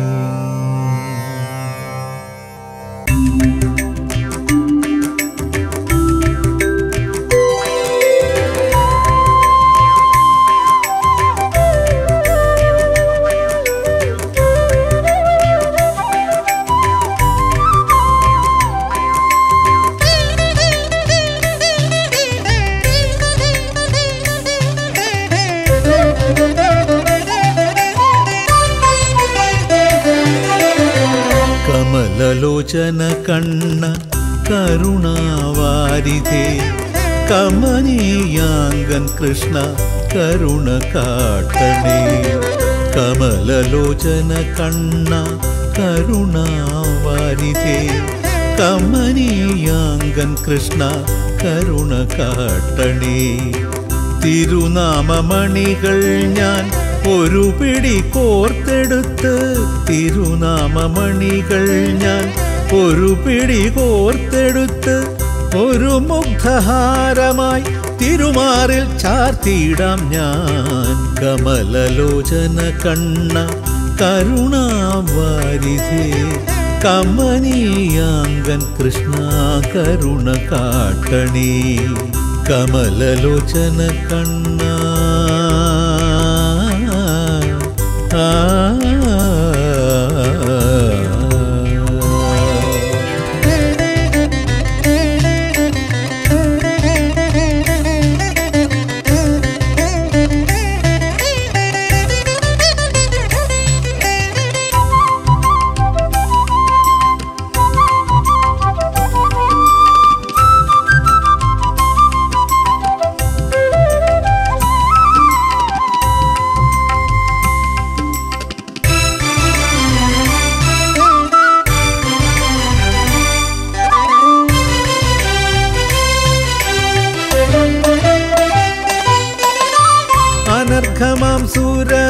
കമലലോചന കണ്ണ കരുണാവാരിധേ കമനീയാങ്കൻ കൃഷ്ണ കരുണ കാട്ടണേ കമലലോചന കണ്ണ കരുണാവാരിധേ കമനീയാങ്കൻ കൃഷ്ണ കരുണ കാട്ടണേ തിരുനാമമണികൾ ഞാൻ ഒരു പിടി കോർത്തെടുത്ത് തിരുനാമമണികൾ ഞാൻ ഒരു പിടി കോർത്തെടുത്ത് ഒരു മുഗ്ധഹാരമായി തിരുമാറിൽ ചാർത്തിയിടാം ഞാൻ കമലലോചന കണ്ണ കരുണാവാരിധേ കമനീയാങ്കൻ കൃഷ്ണ കരുണ കാട്ടണേ കമലലോചന കണ്ണ ആ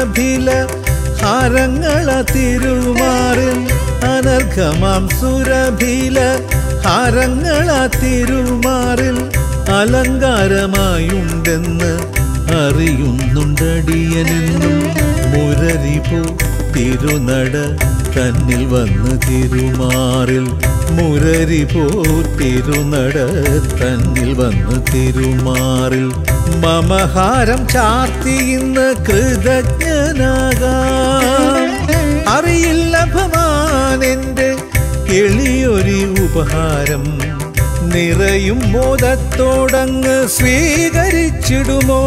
സുരഭില ഹാരങ്ങള തിരുമാറിൽ അനർഘമാം സുരഭില ഹാരങ്ങള തിരുമാറിൽ അലങ്കാരമായുണ്ടെന്ന് അറിയുന്നുണ്ടടിയനെന്നും മുരരിപോ തിരുനട തന്നിൽ വന്ന് തിരുമാറിൽ മുരരിപോ തിരുനട തന്നിൽ വന്ന് തിരുമാറിൽ മമഹാരം ചാർത്തി ഇന്ന് കൃതജ്ഞനാകാം അറിയില്ല ഭവാൻ എൻ്റെ എളിയൊരു ഉപഹാരം നിറയും മോദത്തോടങ്ങ് സ്വീകരിച്ചിടുമോ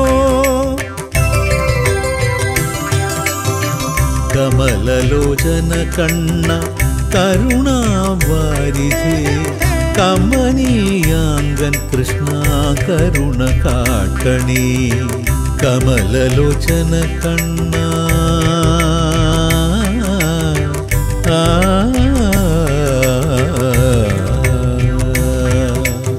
കമലലോചന കണ്ണ കരുണാവാരിധേ കമനീയാങ്കൻ കൃഷ്ണ കരുണ കാട്ടണേ കമലലോചന കണ്ണ ആ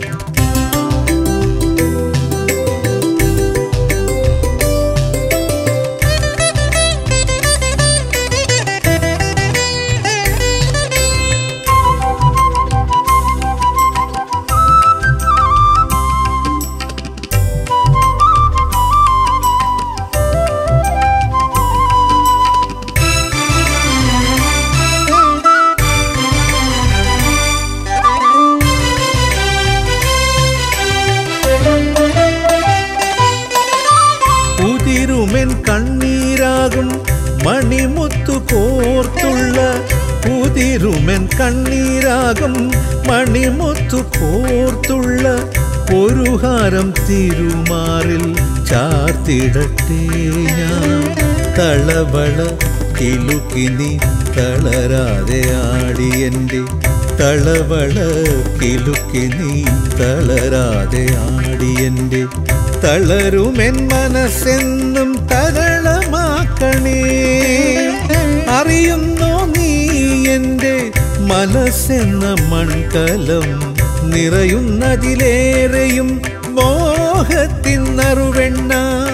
ഉതിരുമെൻ കണ്ണീരാകും മണിമുത്തു കോർത്തുള്ള ഉതിരുമെൻ കണ്ണീരാകും മണിമുത്തു കോർത്തുള്ള ഒരു ഹാരം തിരുമാറിൽ ചാർത്തിടട്ടെ ഞാൻ തളവള കിലുക്കിനി തളരാതെ ആടി എൻ്റെ തളവള കിലുക്കിനി തളരാതെ ആടി എൻ്റെ തളരുമെൻ മനസ്സെന്നും തരളമാക്കണേ അറിയുന്നോ നീ എൻ്റെ മനസ്സെന്ന മൺകലം നിറയുന്നതിലേറെയും മോഹത്തിൻ നറുവെണ്ണ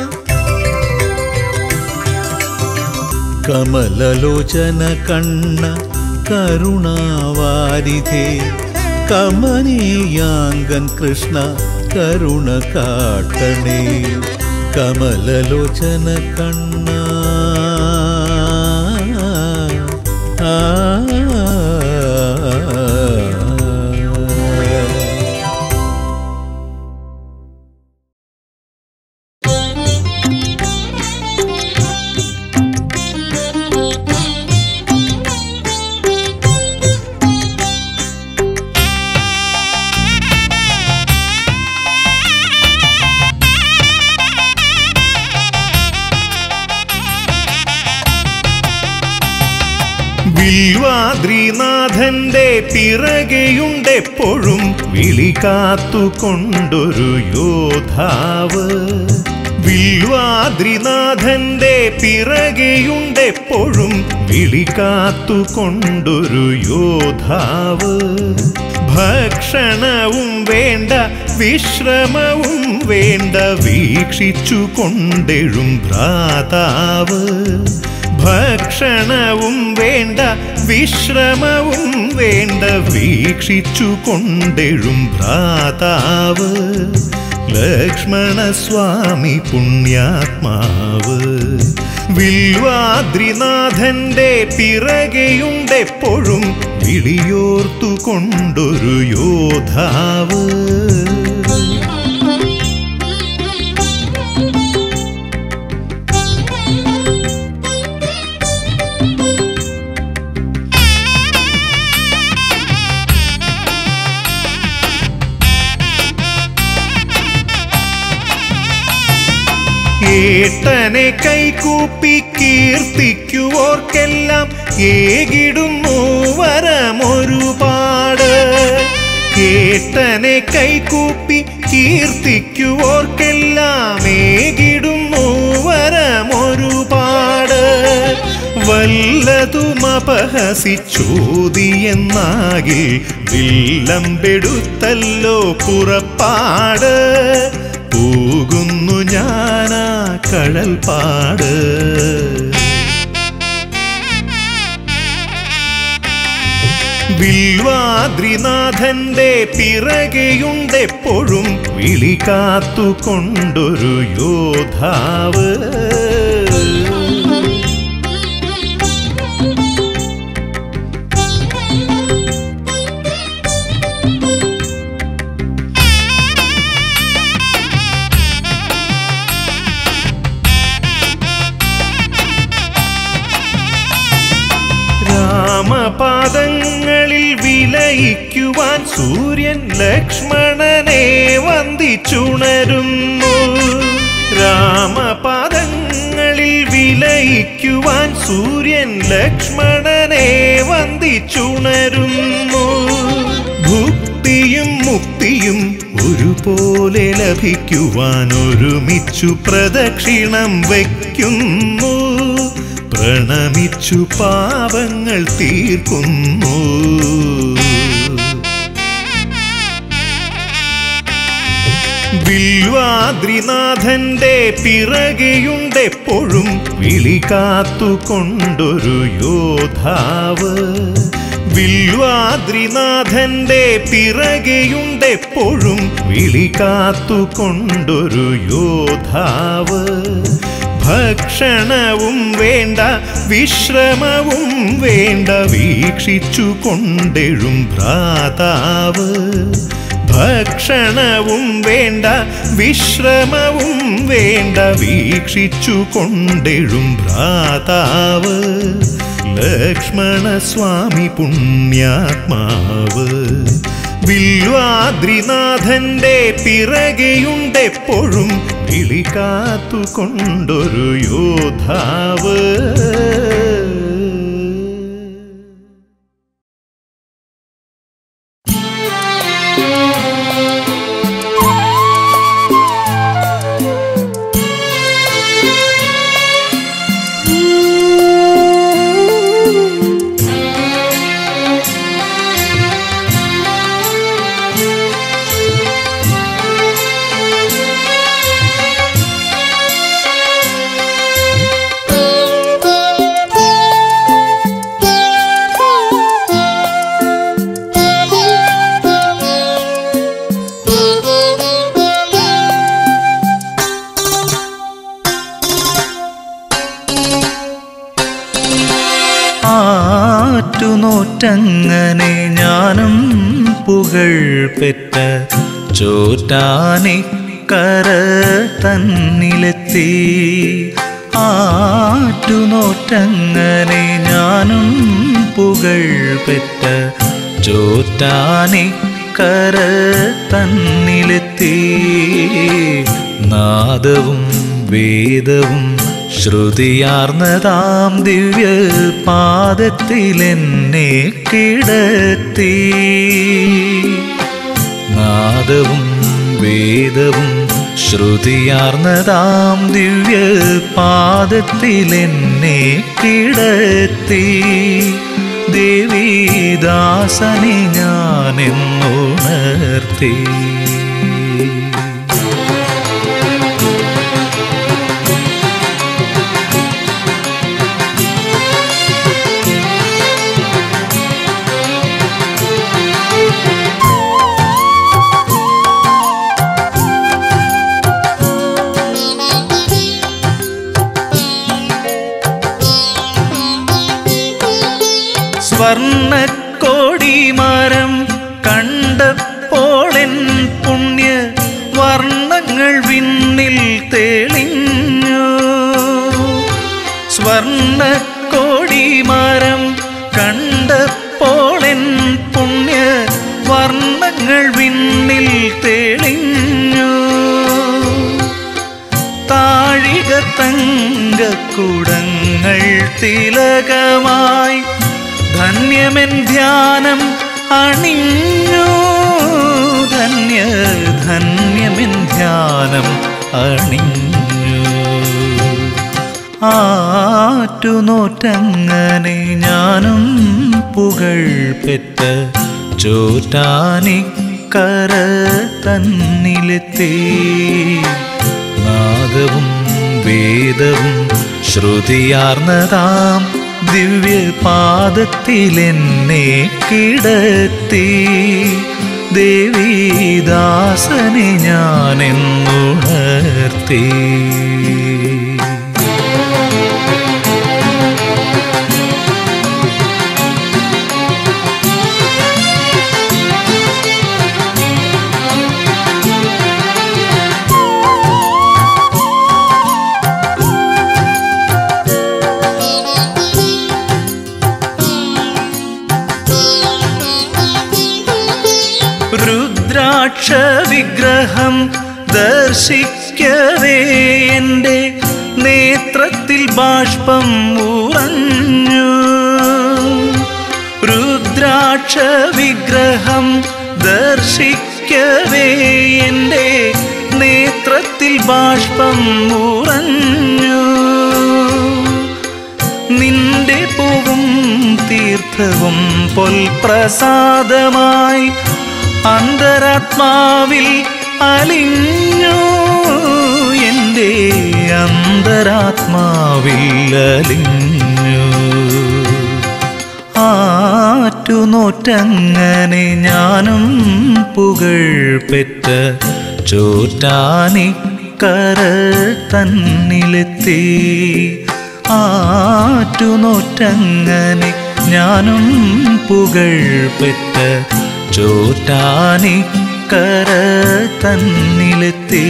കമലലോചന കണ്ണ കരുണാവാരിധേ കമനീയാങ്കൻ കൃഷ്ണ കരുണ കാട്ടണേ കമലലോചന കണ്ണ ആ വിൽവാദ്രിനാഥന്റെ പിറകെയുണ്ടെപ്പോഴും വിളി കാത്തുകൊണ്ടൊരു യോദ്ധാവ് വിൽവാദ്രിനാഥന്റെ പിറകെയുണ്ടെപ്പോഴും വിളി കാത്തുകൊണ്ടൊരു യോദ്ധാവ് ഭക്ഷണവും വേണ്ട വിശ്രമവും വേണ്ട വീക്ഷിച്ചു കൊണ്ടെഴും ഭ്രാതാവ് ഭക്ഷണവും വേണ്ട വിശ്രമവും വേണ്ട വീക്ഷിച്ചു കൊണ്ടെഴും ഭ്രാതാവ് ലക്ഷ്മണസ്വാമി പുണ്യാത്മാവ് വിൽവാദ്രിനാഥന്റെ പിറകെയുണ്ടെപ്പോഴും വിളിയോർത്തു കൊണ്ടൊരു യോദ്ധാവ് ഏട്ടനെ കൈകൂപ്പി കീർത്തിക്കുവോർക്കെല്ലാം ഏകിടുന്നു വരമൊരുപാട് ഏട്ടനെ കൈകൂപ്പി കീർത്തിക്കുവോർക്കെല്ലാം ഏകിടുന്നു വരമൊരുപാട് വല്ലതുമപഹസിച്ചോതിയെന്നാകിൽ വില്ലമ്പെടുത്തല്ലോ പുറപ്പാട് പോകുന്നു ഞാനാ കഴൽപ്പാട് വിൽവാദ്രിനാഥന്റെ പിറകെയുണ്ടെപ്പോഴും വിളി കാത്തുകൊണ്ടൊരു യോദ്ധാവ് രാമപാദങ്ങളിൽ വിലയിക്കുവാൻ സൂര്യൻ ലക്ഷ്മണനെ വന്ദിച്ചുണരുന്നു രാമപാദങ്ങളിൽ വിലയിക്കുവാൻ സൂര്യൻ ലക്ഷ്മണനെ വന്ദിച്ചുണരുന്നു ഭുക്തിയും മുക്തിയും ഒരുപോലെ ലഭിക്കുവാൻ ഒരുമിച്ചു പ്രദക്ഷിണം വയ്ക്കുന്നു പ്രണമിച്ചു പാപങ്ങൾ തീർക്കുന്നു വിൽവാദ്രിനാഥന്റെ പിറകെയുണ്ടെപ്പോഴും വിളി കാത്തുകൊണ്ടൊരു യോദ്ധാവ് വിൽവാദ്രിനാഥന്റെ പിറകെയുണ്ടെപ്പോഴും വിളി കാത്തുകൊണ്ടൊരു യോദ്ധാവ് ഭക്ഷണവും വേണ്ട വിശ്രമവും വേണ്ട വീക്ഷിച്ചു കൊണ്ടെഴും ഭ്രാതാവ് ഭക്ഷണവും വേണ്ട വിശ്രമവും വേണ്ട വീക്ഷിച്ചു കൊണ്ടെഴും ഭ്രാതാവ് ലക്ഷ്മണസ്വാമി പുണ്യാത്മാവ് വിൽവാദ്രിനാഥന്റെ പിറകെയുണ്ടെപ്പോഴും വിളി കാത്തുകൊണ്ടൊരു യോദ്ധാവ് ആറ്റുനോറ്റങ്ങനെ ഞാനും പുകൾ പെറ്റ ചോറ്റാനിക്കര തന്നിലെത്തി ആറ്റുനോറ്റങ്ങനെ ഞാനും പുകൾ പെറ്റ ചോറ്റാനിക്കര തന്നിലെത്തി നാദവും വേദവും ശ്രുതിയാർന്നതാം ദിവ്യ പാദത്തിലെന്നെ കിടത്തി നാദവും വേദവും ശ്രുതിയാർന്നതാം ദിവ്യ പാദത്തിലെന്നെ കിടത്തി ദേവീദാസനെ ഞാനെന്നുണർത്തി സ്വർണക്കോടിമരം കണ്ടപ്പോളെൻ പുണ്യ വർണ്ണങ്ങൾ വിണ്ണിൽ തെളിഞ്ഞു സ്വർണക്കോടിമരം കണ്ടപ്പോളെൻ പുണ്യ വർണ്ണങ്ങൾ വിണ്ണിൽ തെളിഞ്ഞു താഴിക തങ്കക്കുടങ്ങൾ തിലകമായി ധന്യമെൻ ധ്യാനം അണിഞ്ഞു ധന്യ ധന്യമെൻ ധ്യാനം അണിഞ്ഞു ആറ്റുനോറ്റങ്ങനെ ഞാനും പുകൾ പെറ്റ ചോറ്റാനിക്കര തന്നിലെത്തി നാദവും വേദവും ശ്രുതിയാർന്നതാം ദിവ്യപാദത്തിലെന്നെ കിടത്തി ദേവീദാസനെ ഞാൻ എന്നുണർത്തി രുദ്രാക്ഷ വിഗ്രഹം ദർശിക്കവേ എൻ്റെ നേത്രത്തിൽ ബാഷ്പം ഉറഞ്ഞു രുദ്രാക്ഷ വിഗ്രഹം ദർശിക്കവേ എൻ്റെ നേത്രത്തിൽ ബാഷ്പം ഉറഞ്ഞു നിന്റെ പൂവും തീർത്ഥവും പൊൽപ്രസാദമായി അന്തരാത്മാവിൽ അലിഞ്ഞു എൻ്റെ അന്തരാത്മാവിൽ അലിഞ്ഞു ആറ്റുനോറ്റങ്ങനെ ഞാനും പുകൾ പെറ്റ ചോറ്റാനിക്കര തന്നിലെത്തി ആറ്റുനോറ്റങ്ങനെ ഞാനും പുകൾ പെറ്റ ചോറ്റാനിക്കര തന്നിലെത്തി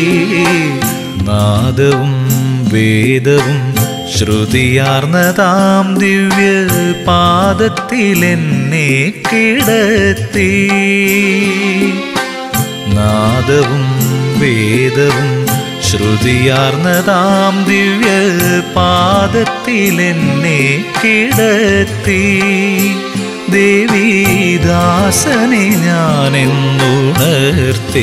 നാദവും വേദവും ശ്രുതിയാർന്നതാം ദിവ്യ പാദത്തിലെന്നെ കിടത്തി നാദവും വേദവും ശ്രുതിയാർന്നതാം ദിവ്യ പാദത്തിലെന്നെ കിടത്തി ദേവീദാസനെ ഞാൻ എന്നുണർത്തി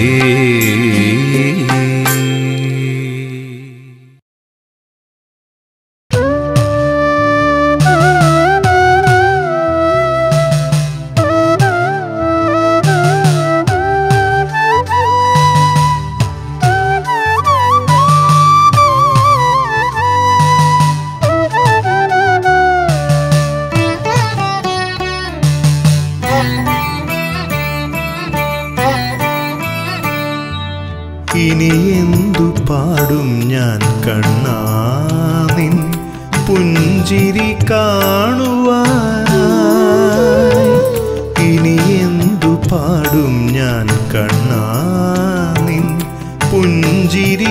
ഇനി എന്തു പാടും ഞാൻ കണ്ണാനിൻ പുഞ്ചിരി കാണുവാനായി ഇനി എന്തു പാടും ഞാൻ കണ്ണാനിൻ പുഞ്ചിരി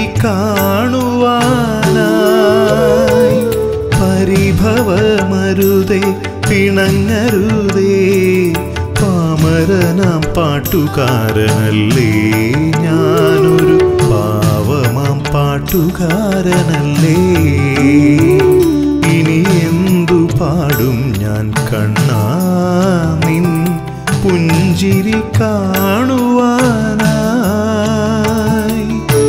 കാണുവാനായി പരിഭവമരുതേ പിണങ്ങരുതേ പാമരനാം പാട്ടുകാരനല്ലേ ഞാനൊരു പാവമാം പാട്ടുകാരനല്ലേ ഇനി എന്തു പാടും ഞാൻ കണ്ണാ നിൻ പുഞ്ചിരി കാണുവാനായി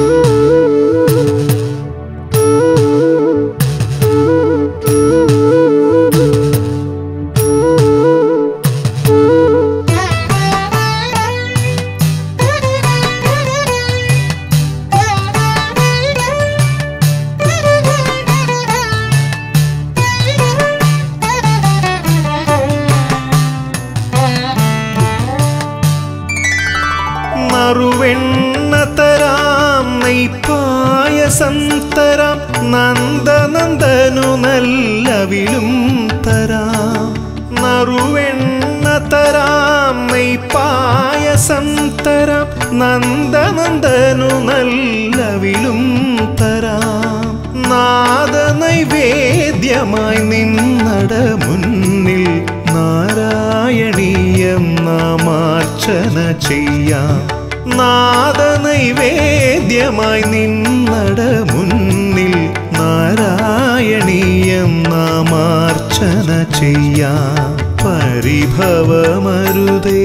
നറുവെണ്ണ തരാം നെയ്പായസം തരാം നന്ദനന്ദനു നല്ലവിലും തരാം നറുവെണ്ണ തരാം നെയ്പായസം തരാം നന്ദനന്ദനു നല്ലവിലും തരാം നാദ നൈവേദ്യമായി നിന്നട മുന്നിൽ നാരായണീയം നാമാർച്ചന ചെയ്യാം നാദ നൈവേദ്യമായി നിന്നട മുന്നിൽ നാരായണീയം നാമാർച്ചന ചെയ്യാം പരിഭവമരുതേ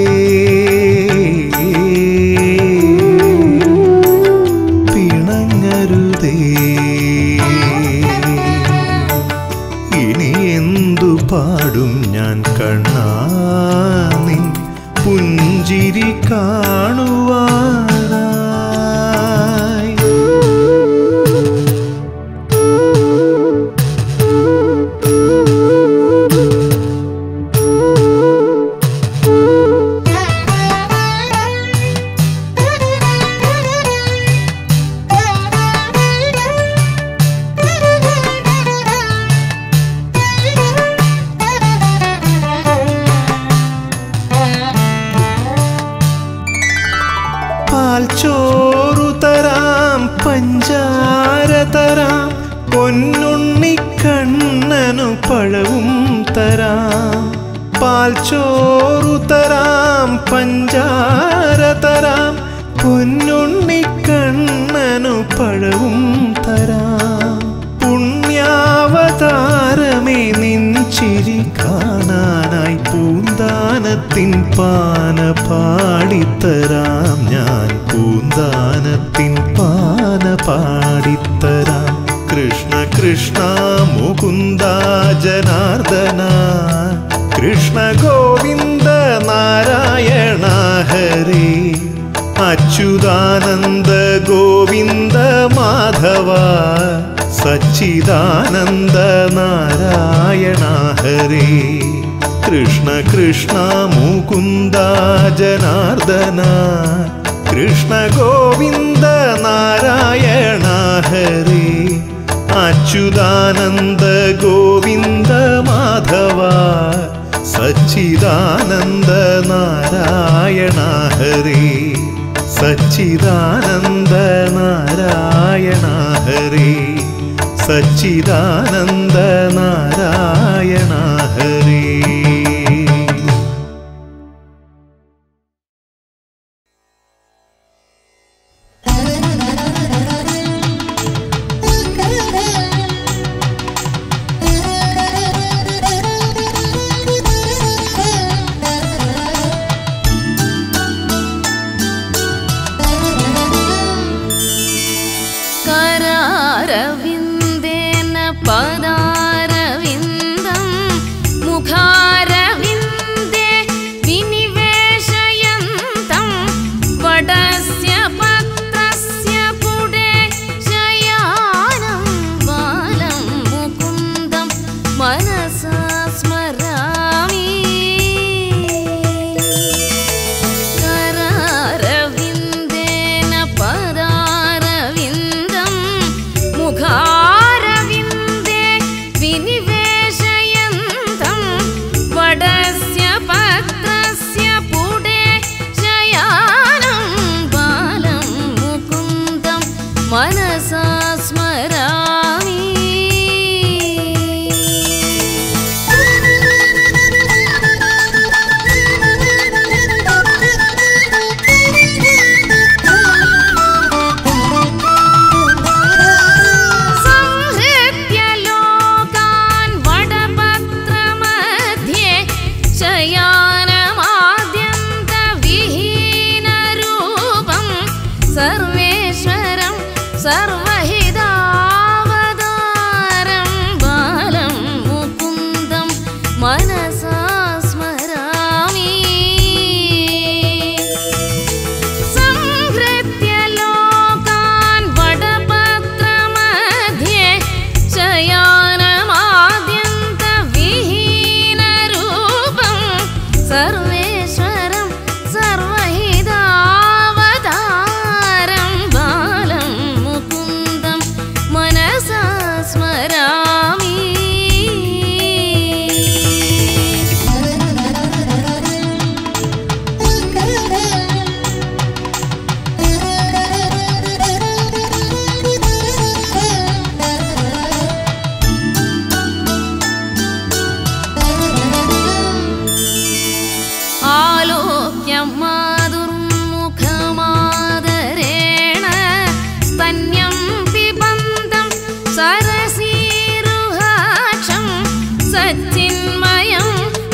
പിണങ്ങരുതേ ഇനി എന്തു പാടും ഞാൻ കണ്ണാ നിൻ പുഞ്ചിരി കാണുവാനായി ആ പഞ്ചാര തരാം പൊന്നുണ്ണിക്കണ്ണനു പഴവും തരാം പാൽച്ചോറു തരാം പഞ്ചാര തരാം പൊന്നുണ്ണിക്കണ്ണനു പഴവും തരാം പുണ്യാവതാരമേ നിൻചിരി കാണാനായി പൂന്താനത്തിൻ പാന പാടിത്തരാം ഞാൻ പൂന്താനത്തിൻ പാന പാടിത്തരാം കൃഷ്ണ കൃഷ്ണ മുകുന്ദ ജനാർദ്ദന കൃഷ്ണ ഗോവിന്ദ നാരായണ ഹരേ അച്യുതാനന്ദ ഗോവിന്ദ മാധവ സച്ചിദാനന്ദ നാരായണ ഹരേ കൃഷ്ണ കൃഷ്ണ മുകുന്ദ ജനാർദ്ദന കൃഷ്ണ ഗോവിന്ദ നാരായണ ഹരേ അച്യുതാനന്ദ ഗോവിന്ദ മാധവ സച്ചിദാനന്ദ നാരായണ ഹരേ സച്ചിദാനന്ദ നാരായണ ഹരേ സച്ചിദാനന്ദ നാരായണ ഹരേ करारविन्देन पदारविन्दं मुखारविन्दे विनिवेशयन्तं वडस्य पत्रस्य पुडे शयानं बालं मुकुन्दं मनसा स्मरामि करारविन्देन पदारविन्दं मुखारविन्दे विनिवेशयन्तं वडस्य पत्रस्य पुडे शयानं बालं मुकुन्दं मनसा स्मरामि संहृत्य लोकान् वडपत्रमध्ये शयानमाद्यन्तविहीनरूपं सर्वेश्वरं सर्वहितावतारं बालं मुकुन्दं मनसा स्मरामि संहृत्य लोकान् वडपत्रमध्ये शयानमाद्यन्तविहीनरूपं सर्वेश्वरं सर्वहितावतारं बालं मुकुन्दं मनसा स्मरामि आलोक्य माधुर्मुखमादरेण स्तन्यं पिबन्तं सरसीरुहाक्षं सच्चिन्मयं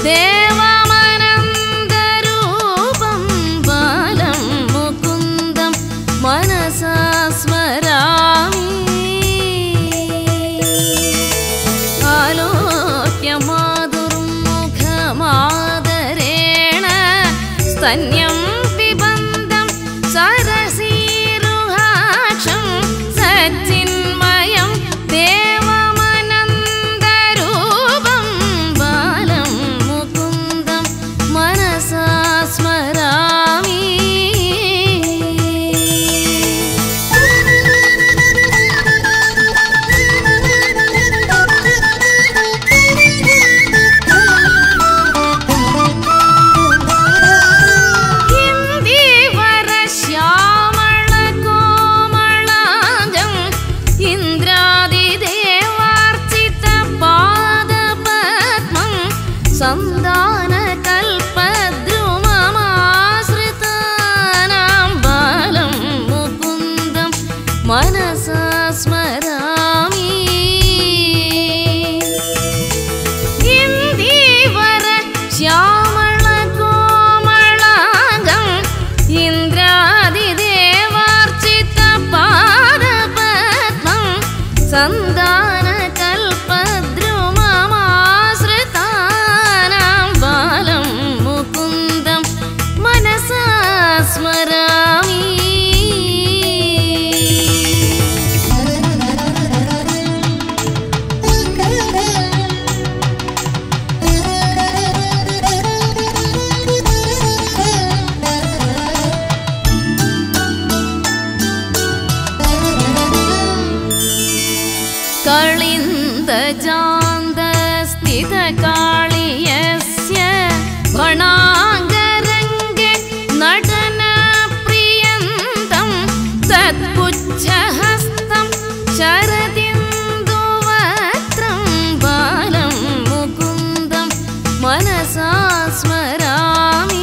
देवमनन्दरूपं बालं मुकुन्दं मनसा स्मरामि आलोक्य माधुर्मुखमादरेण स्तन्यं पिबन्तं सरसीरुहाक्षं सच्चिन्मयं देवमनन्दरूपं बालं मुकुन्दं मनसा स्मरामि സ്മരാമി कलिन्दजान्तस्थितकाळियस्य वणाङ्गरङ्गे नटनप्रियन्तं तत्पुच्छहस्तं शरदिन्दुवक्त्रं बालं मुकुन्दं मनसा स्मरामि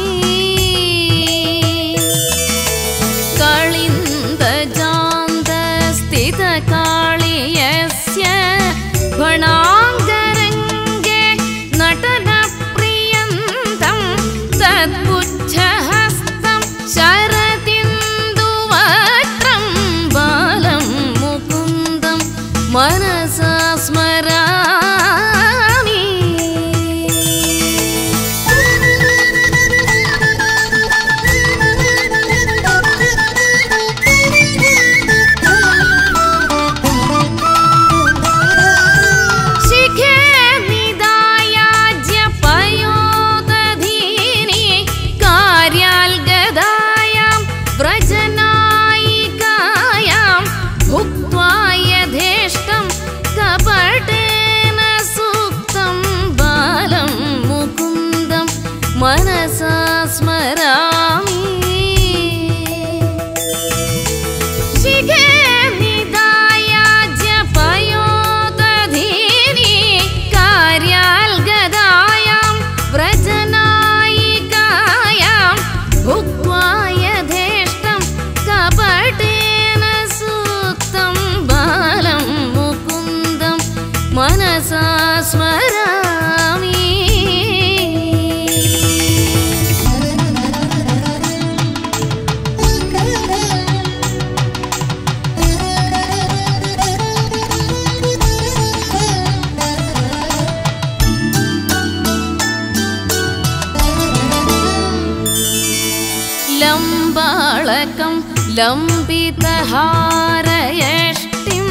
काळिन्दजान्तस्थितकाळियस्य वणाङ्गरङ्गे नटनप्रियन्तं तत्पुच्छहस्तं शरदिन्दुवक्त्रं बालं मुकुन्दं मनसा स्मरामि शिखे निदायाज्यपयोदधीनि कार्याल्गदायां व्रजनायिकायां भुक्त्वा यथेष्टं कपटेन सूक्तं बालं मुकुन्दं मनसा स्मरामि शिखे निदायाज्यपयोदधीनि कार्याल्गदायां व्रजनायिकायां भुक्त्वा यथेष्टं कपटेन सूक्तं बालं मुकुन्दं मनसा स्मरामि लम्बाळकं लम्बितहारयष्टिं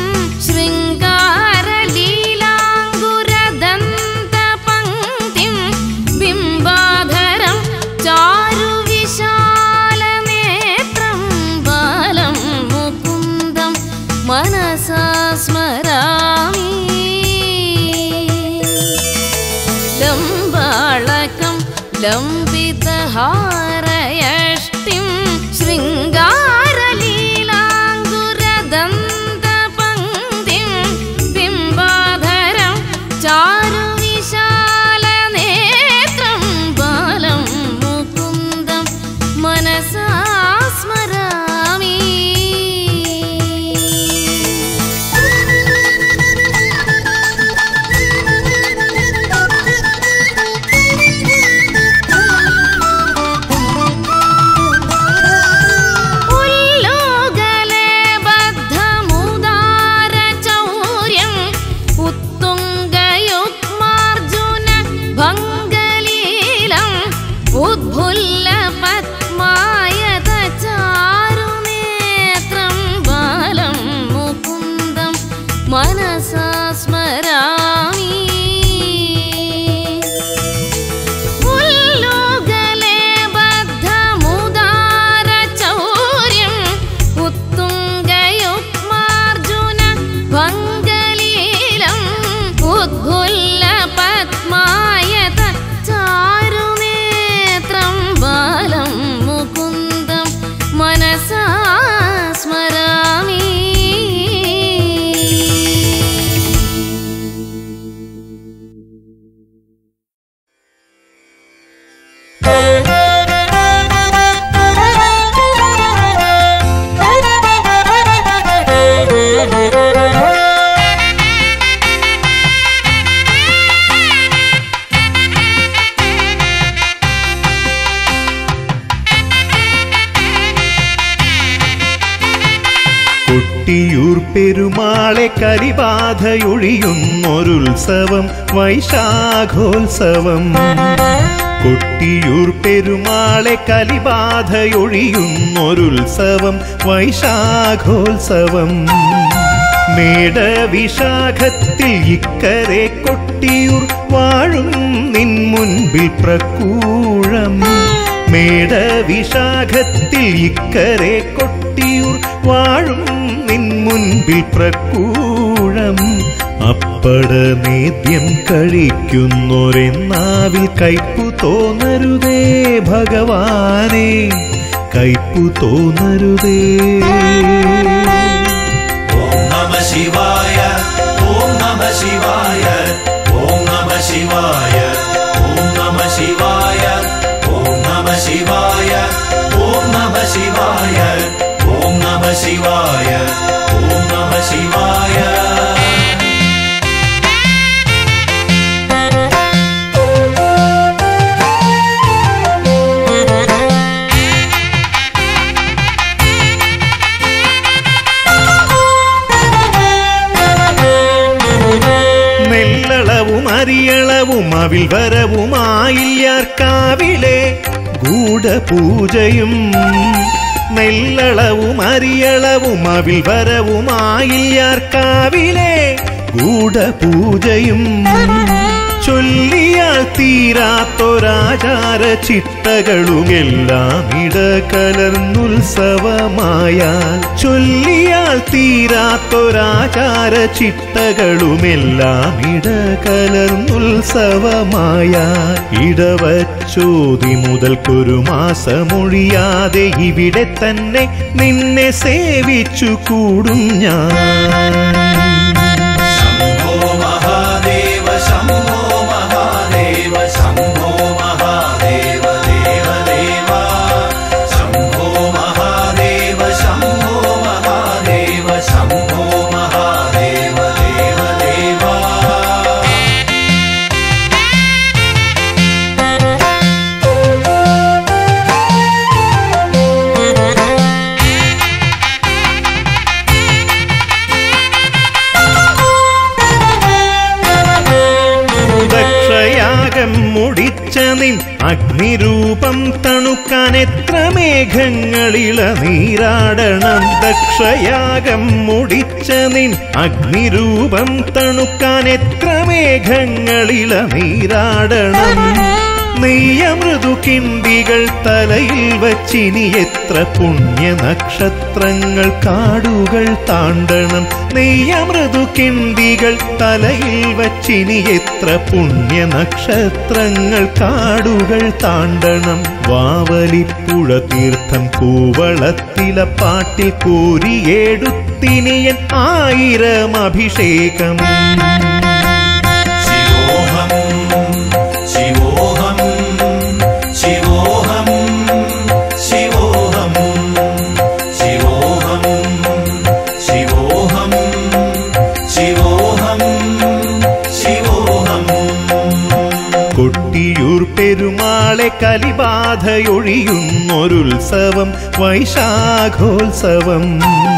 शृङ्गारलीलाङ्गुरदन्तपङ्क्तिं बिम्बाधरं चारुविशालनेत्रं बालं मुकुन्दं मनसा स्मरामि लम्बाळकं लम्बितहारयष्टिं शृङ्गारलीलाङ्गुरदन्तपङ्क्तिं बिम्बाधरं चारुविशालनेत्रं बालं मुकुन्दं मनसा स्मरामि उल्लोगले बद्धमुदारचौर्यम् उत्तुङ्गयुग्मार्जुन भङ्गलीलम् उद्भुल्लपद्मायतचारुनेत्रं बालं मुकुन्दं मनसा स्मरामि उल्लोगले बद्धमुदारचौर्यम् उत्तुङ्गयुग्मार्जुन भङ्गलीलम् उद्भुल्लपद्मायत चारुनेत्रं बालं मुकुन्दं मनसा स्मरामि കൊട്ടിയൂർ പെരുമാളെ കരിബാധയൊഴിയുന്നൊരുത്സവം വൈശാഖോത്സവം കൊട്ടിയൂർ പെരുമാളെ കലിബാധയൊഴിയുന്നൊരുത്സവം വൈശാഖോത്സവം മേടവിശാഖത്തിൽ ഇക്കരെ കൊട്ടിയൂർ വാഴും നിൻ മുൻപിൽ പ്രക്കൂഴം മേടവിശാഖത്തിൽ ഇക്കരെ കൊട്ടിയൂർ വാഴും നിൻ മുൻപിൽ പ്രക്കൂഴം അപ്പടനേദ്യം കഴിക്കുന്നൊരെന്നാവിൽ കയ്പു തോന്നരുതേ ഭഗവാനെ കയ്പു തോന്നരുതേ ഓം നമ ശിവായ ഓം നമ ശിവായ ഓം നമ ശിവായ ഓം നമ ശിവായ ഓം നമ ശിവായ ഓം നമ ശിവായ ഓം നമ ശിവായ ഓം നമ ശിവായ നെല്ലളവും അരിയളവും അവിൽ വരവുമായില്യാർക്കാവിലെ ഗൂഢപൂജയും നെല്ലളവും അരിയളവും അവിൽ വരവുമായില്യാർക്കാവിലെ ഗൂഢപൂജയും ചൊല്ലിയാൽ തീരാത്തൊരാചാര ചിട്ടകളുമെല്ലാം ഇടകലർന്നുത്സവമായാൽ ചൊല്ലിയാൽ തീരാത്തൊരാചാര ചിട്ടകളുമെല്ലാം ഇടകലർന്നുത്സവമായാൽ ഇടവച്ചോതി മുതൽക്കൊരു മാസമൊഴിയാതെ ഇവിടെ തന്നെ നിന്നെ സേവിച്ചു കൂടും ഞാൻ ശംഭോ മഹാദേവ ശംഭോ മഹാദേവ ശംഭോ മഹാദേവ ദേവ ദേവ ശംഭോ മഹാദേവ ശംഭോ മഹാദേവ ശംഭോ മഹാദേവ ദേവ ദേവ ദക്ഷയാഗം മുടിച്ച നിൻ അഗ്നിരൂപം തണുക്കാൻ എത്ര മേഘങ്ങളിള നീരാടണം ദക്ഷയാഗം മുടിച്ച നിൻ അഗ്നിരൂപം തണുക്കാൻ എത്ര മേഘങ്ങളിള നീരാടണം നെയ്യമൃദു കിണ്ടികൾ തലയിൽ വച്ചിനി എത്ര പുണ്യ നക്ഷത്രങ്ങൾ കാടുകൾ താണ്ടണം നെയ്യമൃദു കിണ്ടികൾ തലയിൽ വച്ചിനി എത്ര പുണ്യ നക്ഷത്രങ്ങൾ കാടുകൾ താണ്ടണം വാവലിപ്പുഴ തീർത്ഥം കൂവളത്തില പാട്ടിൽ കോരിയെടുത്തിനിയൻ ആയിരം അഭിഷേകം ശിവോഹം ശിവോഹം ശിവോഹം ശിവോഹം ശിവോഹം ശിവോഹം ശിവോഹം ശിവോഹം കൊട്ടിയൂർ പെരുമാളെ കലിബാധയൊഴിയുന്നൊരുത്സവം വൈശാഖോത്സവം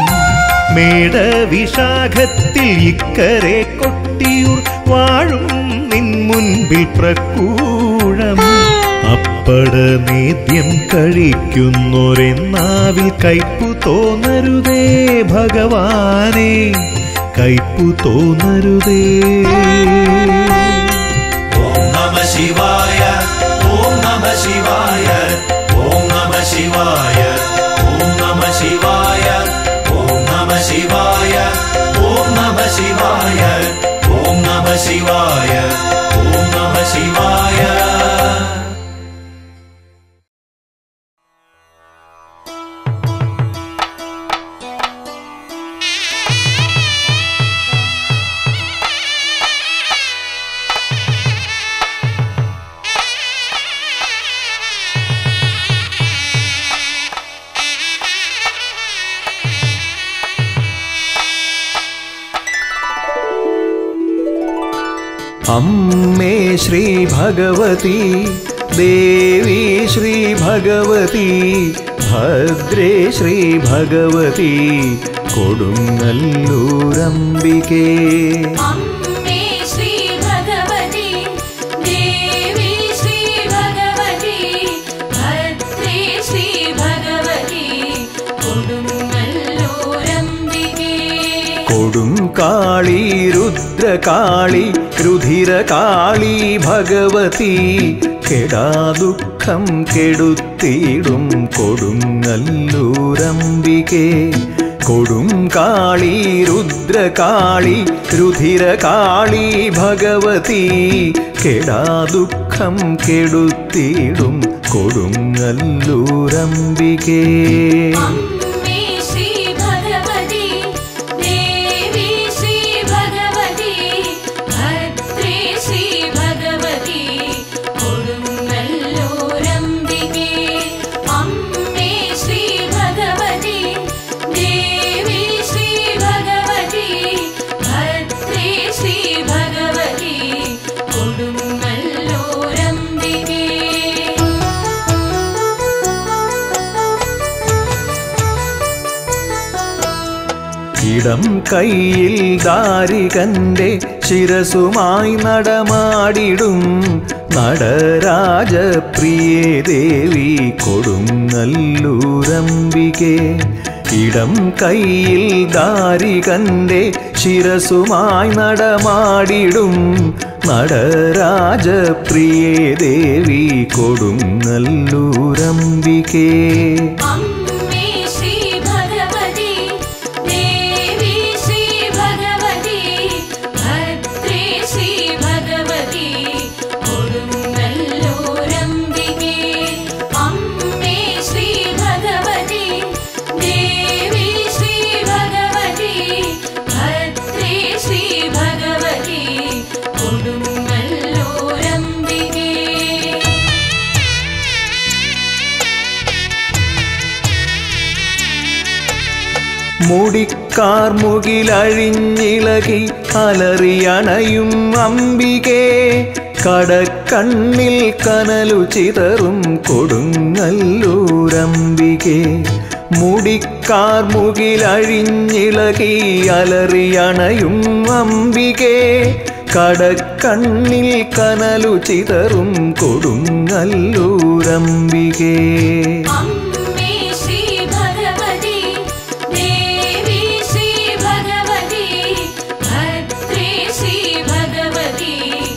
മേടവിശാഖത്തിൽ ഇക്കരെ കൊട്ടിയൂർ വാഴും നിൻ മുൻപിൽ പ്രക്കൂഴം അപ്പടനേദ്യം കഴിക്കുന്നൊരെന്നാവിൽ കയ്പു തോന്നരുതേ ഭഗവാനെ കയ്പു തോന്നരുതേ ഓം നമ ശിവായ ഓം നമ ശിവായ ഓം നമ ശിവായ ഓം നമ ശിവായ ഓം നമ ശിവായ ഓം നമ ശിവായ ഓം നമ ശിവായ ഓം നമ ശിവായ അമ്മേ ശ്രീ ഭഗവതി ദേവി ശ്രീ ഭഗവതി ഭദ്രേ ശ്രീ ഭഗവതി കൊടുങ്ങല്ലൂരംബികേ അമ്മേ ശ്രീ ഭഗവതി ദേവി ശ്രീ ഭഗവതി കാളി രുദ്രകാളി രുധിരകാളി ഭഗവതി കെടാദുഃഖം കെടുത്തിയിടും കൊടുങ്ങല്ലൂരംബികെ കൊടുങ്കാളി രുദ്രകാളി രുധിരകാളി ഭഗവതി കെടാദുഃഖം കെടുത്തിയിടും കൊടുങ്ങല്ലൂരംബികേ അമ്മേ ശ്രീ ഭഗവതി ദേവി ശ്രീ ഭഗവതി ഭദ്രേ ശ്രീ ഭഗവതി കൊടുങ്ങല്ലൂരംബികേ അമ്മേ ശ്രീ ഭഗവതി ദേവി ശ്രീ ഭഗവതി ഭദ്രേ ശ്രീ ഭഗവതി കൊടുങ്ങല്ലൂരംബികേ ഇടം കയ്യിൽ ദാരികന്റെ ശിരസുമായി നടമാടിടും നടരാജപ്രിയേ ദേവി കൊടുങ്ങല്ലൂരംബികെ ഇടം കയ്യിൽ ദാരികന്റെ ശിരസുമായി നടമാടിടും നടരാജപ്രിയേ ദേവി കൊടുങ്ങല്ലൂരംബികേ അമ്മേ ശ്രീ ഭഗവതി ദേവി ശ്രീ ഭഗവതി ഭദ്രേ ശ്രീ ഭഗവതി കൊടുങ്ങല്ലൂരംബികേ അമ്മേ ശ്രീ ഭഗവതി ദേവി ശ്രീ ഭഗവതി ഭദ്രേ ശ്രീ ഭഗവതി കൊടുങ്ങല്ലൂരംബികേ മുടിക്കാർ മുകിലഴിഞ്ഞിളകി അലറിയണയും അമ്പികേ കടക്കണ്ണിൽ കനലു ചിതറും കൊടുങ്ങല്ലൂരംബികേ മുടിക്കാർ മുകിലഴിഞ്ഞിളകി അലറിയണയും അമ്പികേ കടക്കണ്ണിൽ കനലു ചിതറും കൊടുങ്ങല്ലൂരംബികേ അമ്മേ ശ്രീ ഭഗവതി ദേവി ശ്രീ ഭഗവതി ഭദ്രേ ശ്രീ ഭഗവതി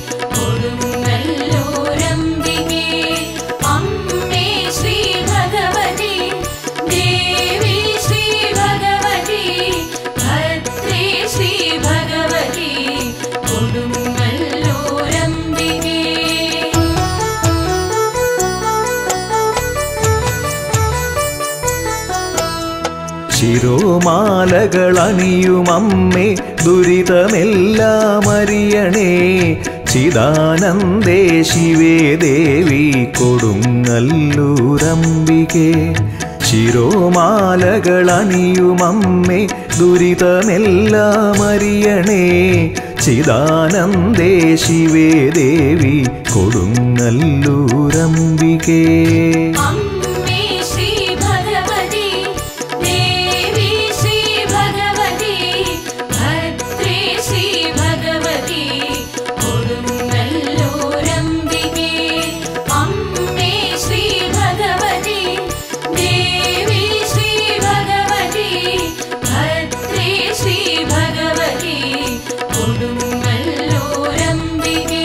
കൊടുങ്ങല്ലൂരംബികേ അമ്മേ ശ്രീ ഭഗവതി ദേവി ശ്രീ ഭഗവതി ഭദ്രേ ശ്രീ ഭഗവതി കൊടുങ്ങല്ലൂരംബികേ ശിരോമാലകളണിയുമമ്മേ ദുരിതമെല്ലാം അറിയണേ ചിദാനന്ദേ ശിവേ ദേവി കൊടുങ്ങല്ലൂരംബികേ ശിരോമാലകളണിയുമമ്മേ ദുരിതമെല്ലാം അറിയണേ ചിദാനന്ദേ ശിവേ ദേവി കൊടുങ്ങല്ലൂരംബികേ അമ്മേ ശ്രീ ഭഗവതി ദേവി ശ്രീ ഭഗവതി ഭദ്രേ ശ്രീ ഭഗവതി കൊടുങ്ങല്ലൂരംബികേ അമ്മേ ശ്രീ ഭഗവതി ദേവി ശ്രീ ഭഗവതി ഭദ്രേ ശ്രീ ഭഗവതി കൊടുങ്ങല്ലൂരംബികേ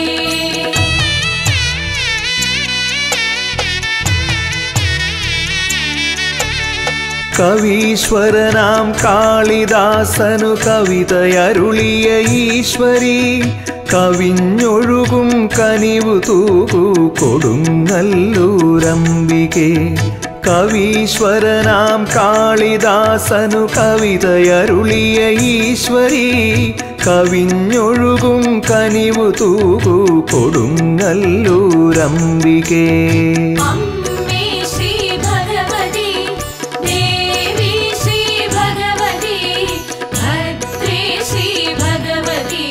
കവീശ്വരനാം കാളിദാസനു കവിതയരുളിയ ഈശ്വരി കവിഞ്ഞൊഴുകും കനിവു തൂകു കൊടുങ്ങല്ലൂരംബികെ കവീശ്വരനാം കാളിദാസനു കവിതയരുളിയ ഈശ്വരി കവിഞ്ഞൊഴുകും കനിവു തൂകു കൊടുങ്ങല്ലൂരംബികേ അമ്മേ ശ്രീ ഭഗവതി ദേവി ശ്രീ ഭഗവതി ഭദ്രേ ശ്രീ ഭഗവതി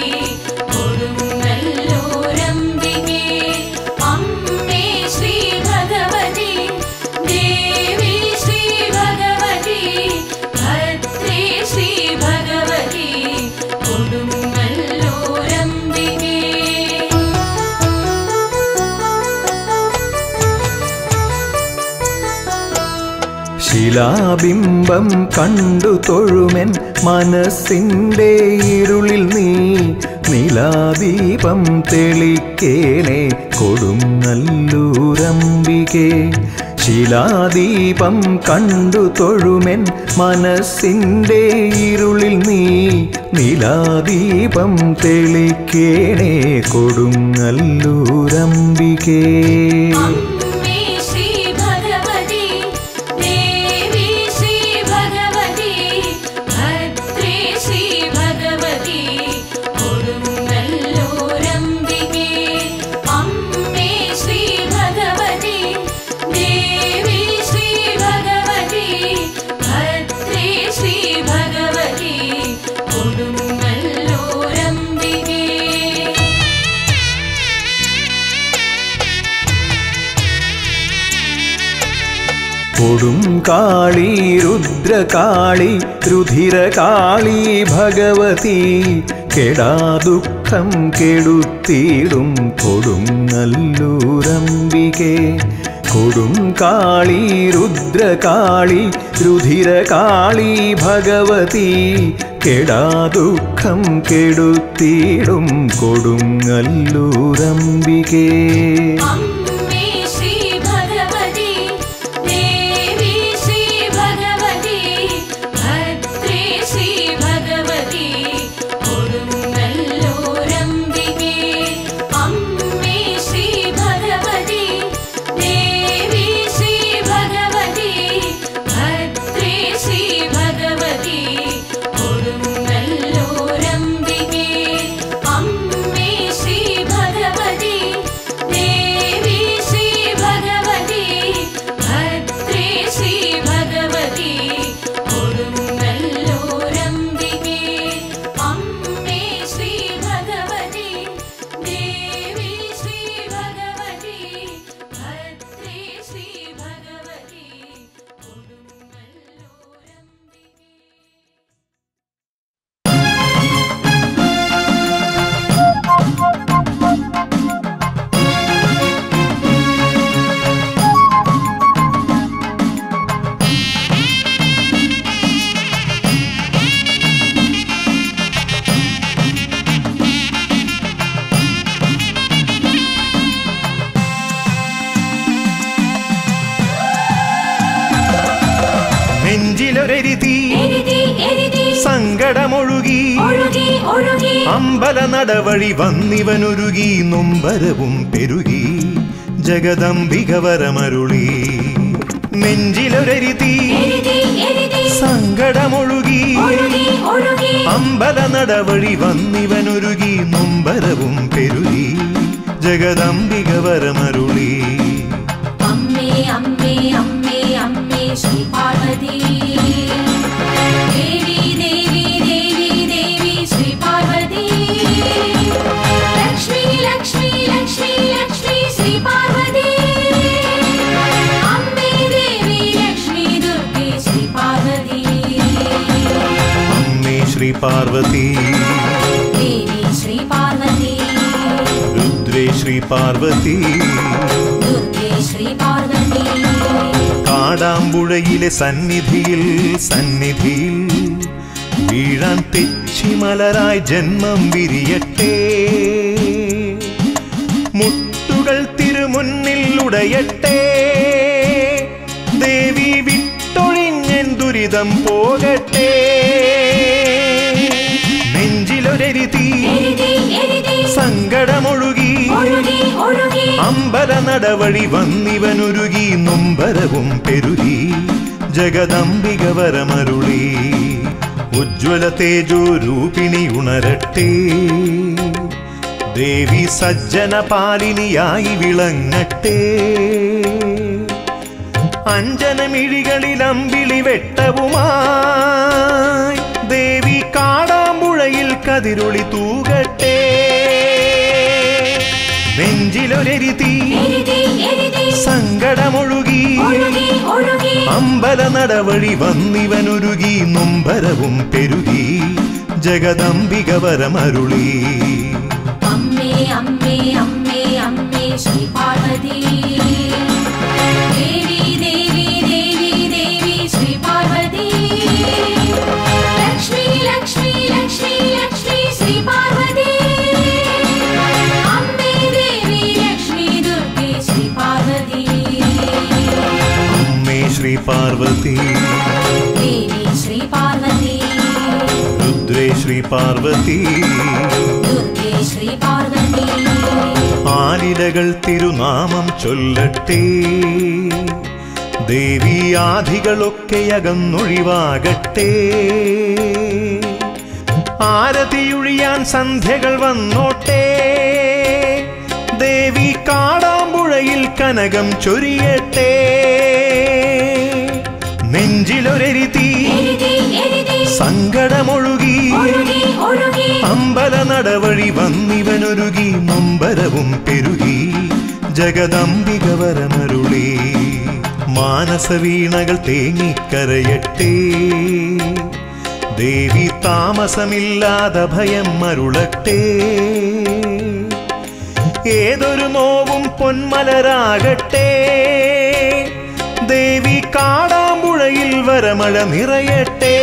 കൊടുങ്ങല്ലൂരംബികേ അമ്മേ ശ്രീ ഭഗവതി ദേവി ശ്രീ ഭഗവതി ഭദ്രേ ശ്രീ ഭഗവതി കൊടുങ്ങല്ലൂരംബികേ ശിലാബിംബം കണ്ടു തൊഴുമെൻ മനസ്സിൻ്റെ ഇരുളിൽ നീ നിലാദീപം തെളിക്കേണേ കൊടുങ്ങല്ലൂരംബികേ ശിലാദീപം കണ്ടു തൊഴുമെൻ മനസ്സിൻ്റെ ഇരുളിൽ നീ നിലാദീപം തെളിക്കേണേ കൊടുങ്ങല്ലൂരംബികേ അമ്മേ ശ്രീ ഭഗവതി ദേവി ശ്രീ ഭഗവതി ഭദ്രേ ശ്രീ ഭഗവതി കൊടുങ്ങല്ലൂരംബികേ അമ്മേ ശ്രീ ഭഗവതി ദേവി ശ്രീ ഭഗവതി ഭദ്രേ ശ്രീ ഭഗവതി കൊടുങ്ങല്ലൂരംബികേ കൊടും കാളി രുദ്രകാളി രുധിരകാളി ഭഗവതി കെടാ ദുഃഖം കെടുത്തിടും കൊടുങ്ങല്ലൂരംബികെ കൊടും കാളി രുദ്രകാളി രുധിരകാളി ഭഗവതി കെടാ ദുഃഖം കെടുത്തിടും കൊടുങ്ങല്ലൂരംബികേ അമ്മേ ശ്രീ ഭഗവതി ദേവി ശ്രീ ഭഗവതി ഭദ്രേ ശ്രീ ഭഗവതി കൊടുങ്ങല്ലൂരംബികേ അമ്മേ ശ്രീ ഭഗവതി ദേവി ശ്രീ ഭഗവതി ഭദ്രേ ശ്രീ ഭഗവതി കൊടുങ്ങല്ലൂരംബികേ അമ്മേ ശ്രീ ഭഗവതി ദേവി ശ്രീ ഭഗവതി ഭദ്രേ ശ്രീ ഭഗവതി കൊടുങ്ങല്ലൂരംബികേ അമ്മേ ശ്രീ ഭഗവതി ദേവി ശ്രീ ഭഗവതി ഭദ്രേ ശ്രീ ഭഗവതി കൊടുങ്ങല്ലൂരംബികേ നെഞ്ചിലൊരെരിതി എരിതി എരിതി സങ്കടമൊഴുകി ഒഴുകി ഒഴുകി അമ്പല നടവഴി വന്നിവനൊരുകി നൊമ്പരവും പെരുകി ജഗദംബിക വരമരുളി നെഞ്ചിലൊരെരിതി എരിതി എരിതി സങ്കടമൊഴുകി ഒഴുകി ഒഴുകി അമ്പല നടവഴി വന്നിവനൊരുകി നൊമ്പരവും പെരുകി ജഗദംബിക വരമരുളി അമ്മേ അമ്മേ അമ്മേ അമ്മേ ശ്രീ പാർവതി ദേവി ദേവി ദേവി ദേവി ശ്രീ പാർവതി ലക്ഷ്മി ലക്ഷ്മി ലക്ഷ്മി ലക്ഷ്മി ശ്രീ പാർവതി അമ്മേ ദേവി ലക്ഷ്മി ദുർഗേ ശ്രീ പാർവതി അമ്മേ ശ്രീ പാർവതി ദേവി ശ്രീ പാർവതി രുദ്രേ ശ്രീ പാർവതി ദുർഗേ ശ്രീ പാർവതി കാടാമ്പുഴയിലെ സന്നിധിയിൽ സന്നിധിയിൽ വീഴാൻ തെച്ചിമലരായി ജന്മം വിരിയട്ടെ മുട്ടുകൾ തിരുമുന്നിൽ ഉടയട്ടെ ദേവി വിട്ടൊഴിഞ്ഞൻ ദുരിതം പോകട്ടെ നെഞ്ചിലൊരെരുതി എരിതി എരിതി സങ്കടമൊഴുകി ഒഴുകി ഒഴുകി അമ്പല നടവഴി വന്നിവനൊരുകി നൊമ്പരവും പെരുകി ജഗദംബിക വരമരുളി ഉജ്ജ്വല തേജോ രൂപിണി ഉണരട്ടെ ദേവി സജ്ജന പാലിനിയായി വിളങ്ങട്ടെ അഞ്ജനമിഴികളിൽ അമ്പിളി വെട്ടവുമായി ദേവി കാടാമ്പുഴയിൽ കതിരൊളി തൂകട്ടെ നെഞ്ചിലൊരെരുതി എരിതി എരിതി സങ്കടമൊഴുകി ഒഴുകി ഒഴുകി അമ്പല നടവഴി വന്നിവനൊരുകി നൊമ്പരവും പെരുകി ജഗദംബിക വരമരുളി അമ്മേ അമ്മേ അമ്മേ അമ്മേ ശ്രീ പാർവതി ദേവി ദേവി ദേവി ദേവി ശ്രീ പാർവതി ദേവി ശ്രീ പാർവതി രുദ്രേ ശ്രീ പാർവതി ദുർഗേ ശ്രീ പാർവതി ആലിലകൾ തിരുനാമം ചൊല്ലട്ടെ ദേവി ആധികളൊക്കെ അകന്നൊഴിവാകട്ടെ ആരതിയൊഴിയാൻ സന്ധ്യകൾ വന്നോട്ടെ ദേവി കാടാമ്പുഴയിൽ കനകം ചൊരിയട്ടെ നെഞ്ചിലൊരരി തീ എരിതി എരിതി സങ്കടമൊഴുകി ഒഴുകി ഒഴുകി അമ്പല നടവഴി വന്നിവനൊരുകി നൊമ്പരവും പെരുകി ജഗദംബിക വരമരുളേ മാനസവീണകൾ തേങ്ങിക്കരയട്ടെ ദേവി താമസമില്ലാതെ ഭയം മരുളട്ടെ ഏതൊരു നോവും പൊന്മലരാകട്ടെ ദേവി കാടാമ്പുഴയിൽ വരമഴ നിറയട്ടെ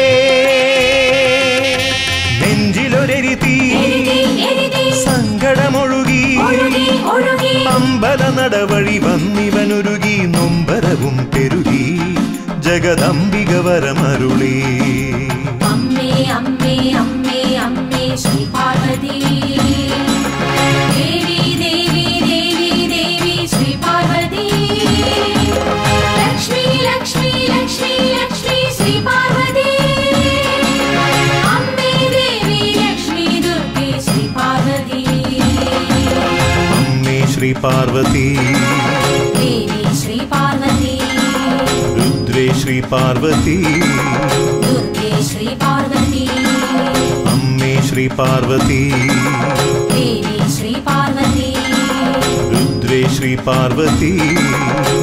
നെഞ്ചിലൊരരി തീ എരിതി എരിതി സങ്കടമൊഴുകി ഒഴുകി ഒഴുകി അമ്പല നടവഴി വന്നിവനൊരുകി നൊമ്പരവും പെരുകി ജഗദംബിക വരമരുളേ അമ്മേ അമ്മേ അമ്മേ അമ്മേ ശ്രീ പാർവതി ദേവി ദേവി ദേവി ദേവി ശ്രീ പാർവതി ലക്ഷ്മി ലക്ഷ്മി ലക്ഷ്മി ലക്ഷ്മി ശ്രീ പാർവതി അമ്മേ ദേവി ലക്ഷ്മി ദുർഗേ ശ്രീ പാർവതി അമ്മേ ശ്രീ പാർവതി ദേവി ശ്രീ പാർവതി രുദ്രേ ശ്രീ പാർവതി ദുർഗേ ശ്രീ പാർവതി അമ്മേ ശ്രീ പാർവതി ദേവി ശ്രീ പാർവതി രുദ്രേ ശ്രീ പാർവതി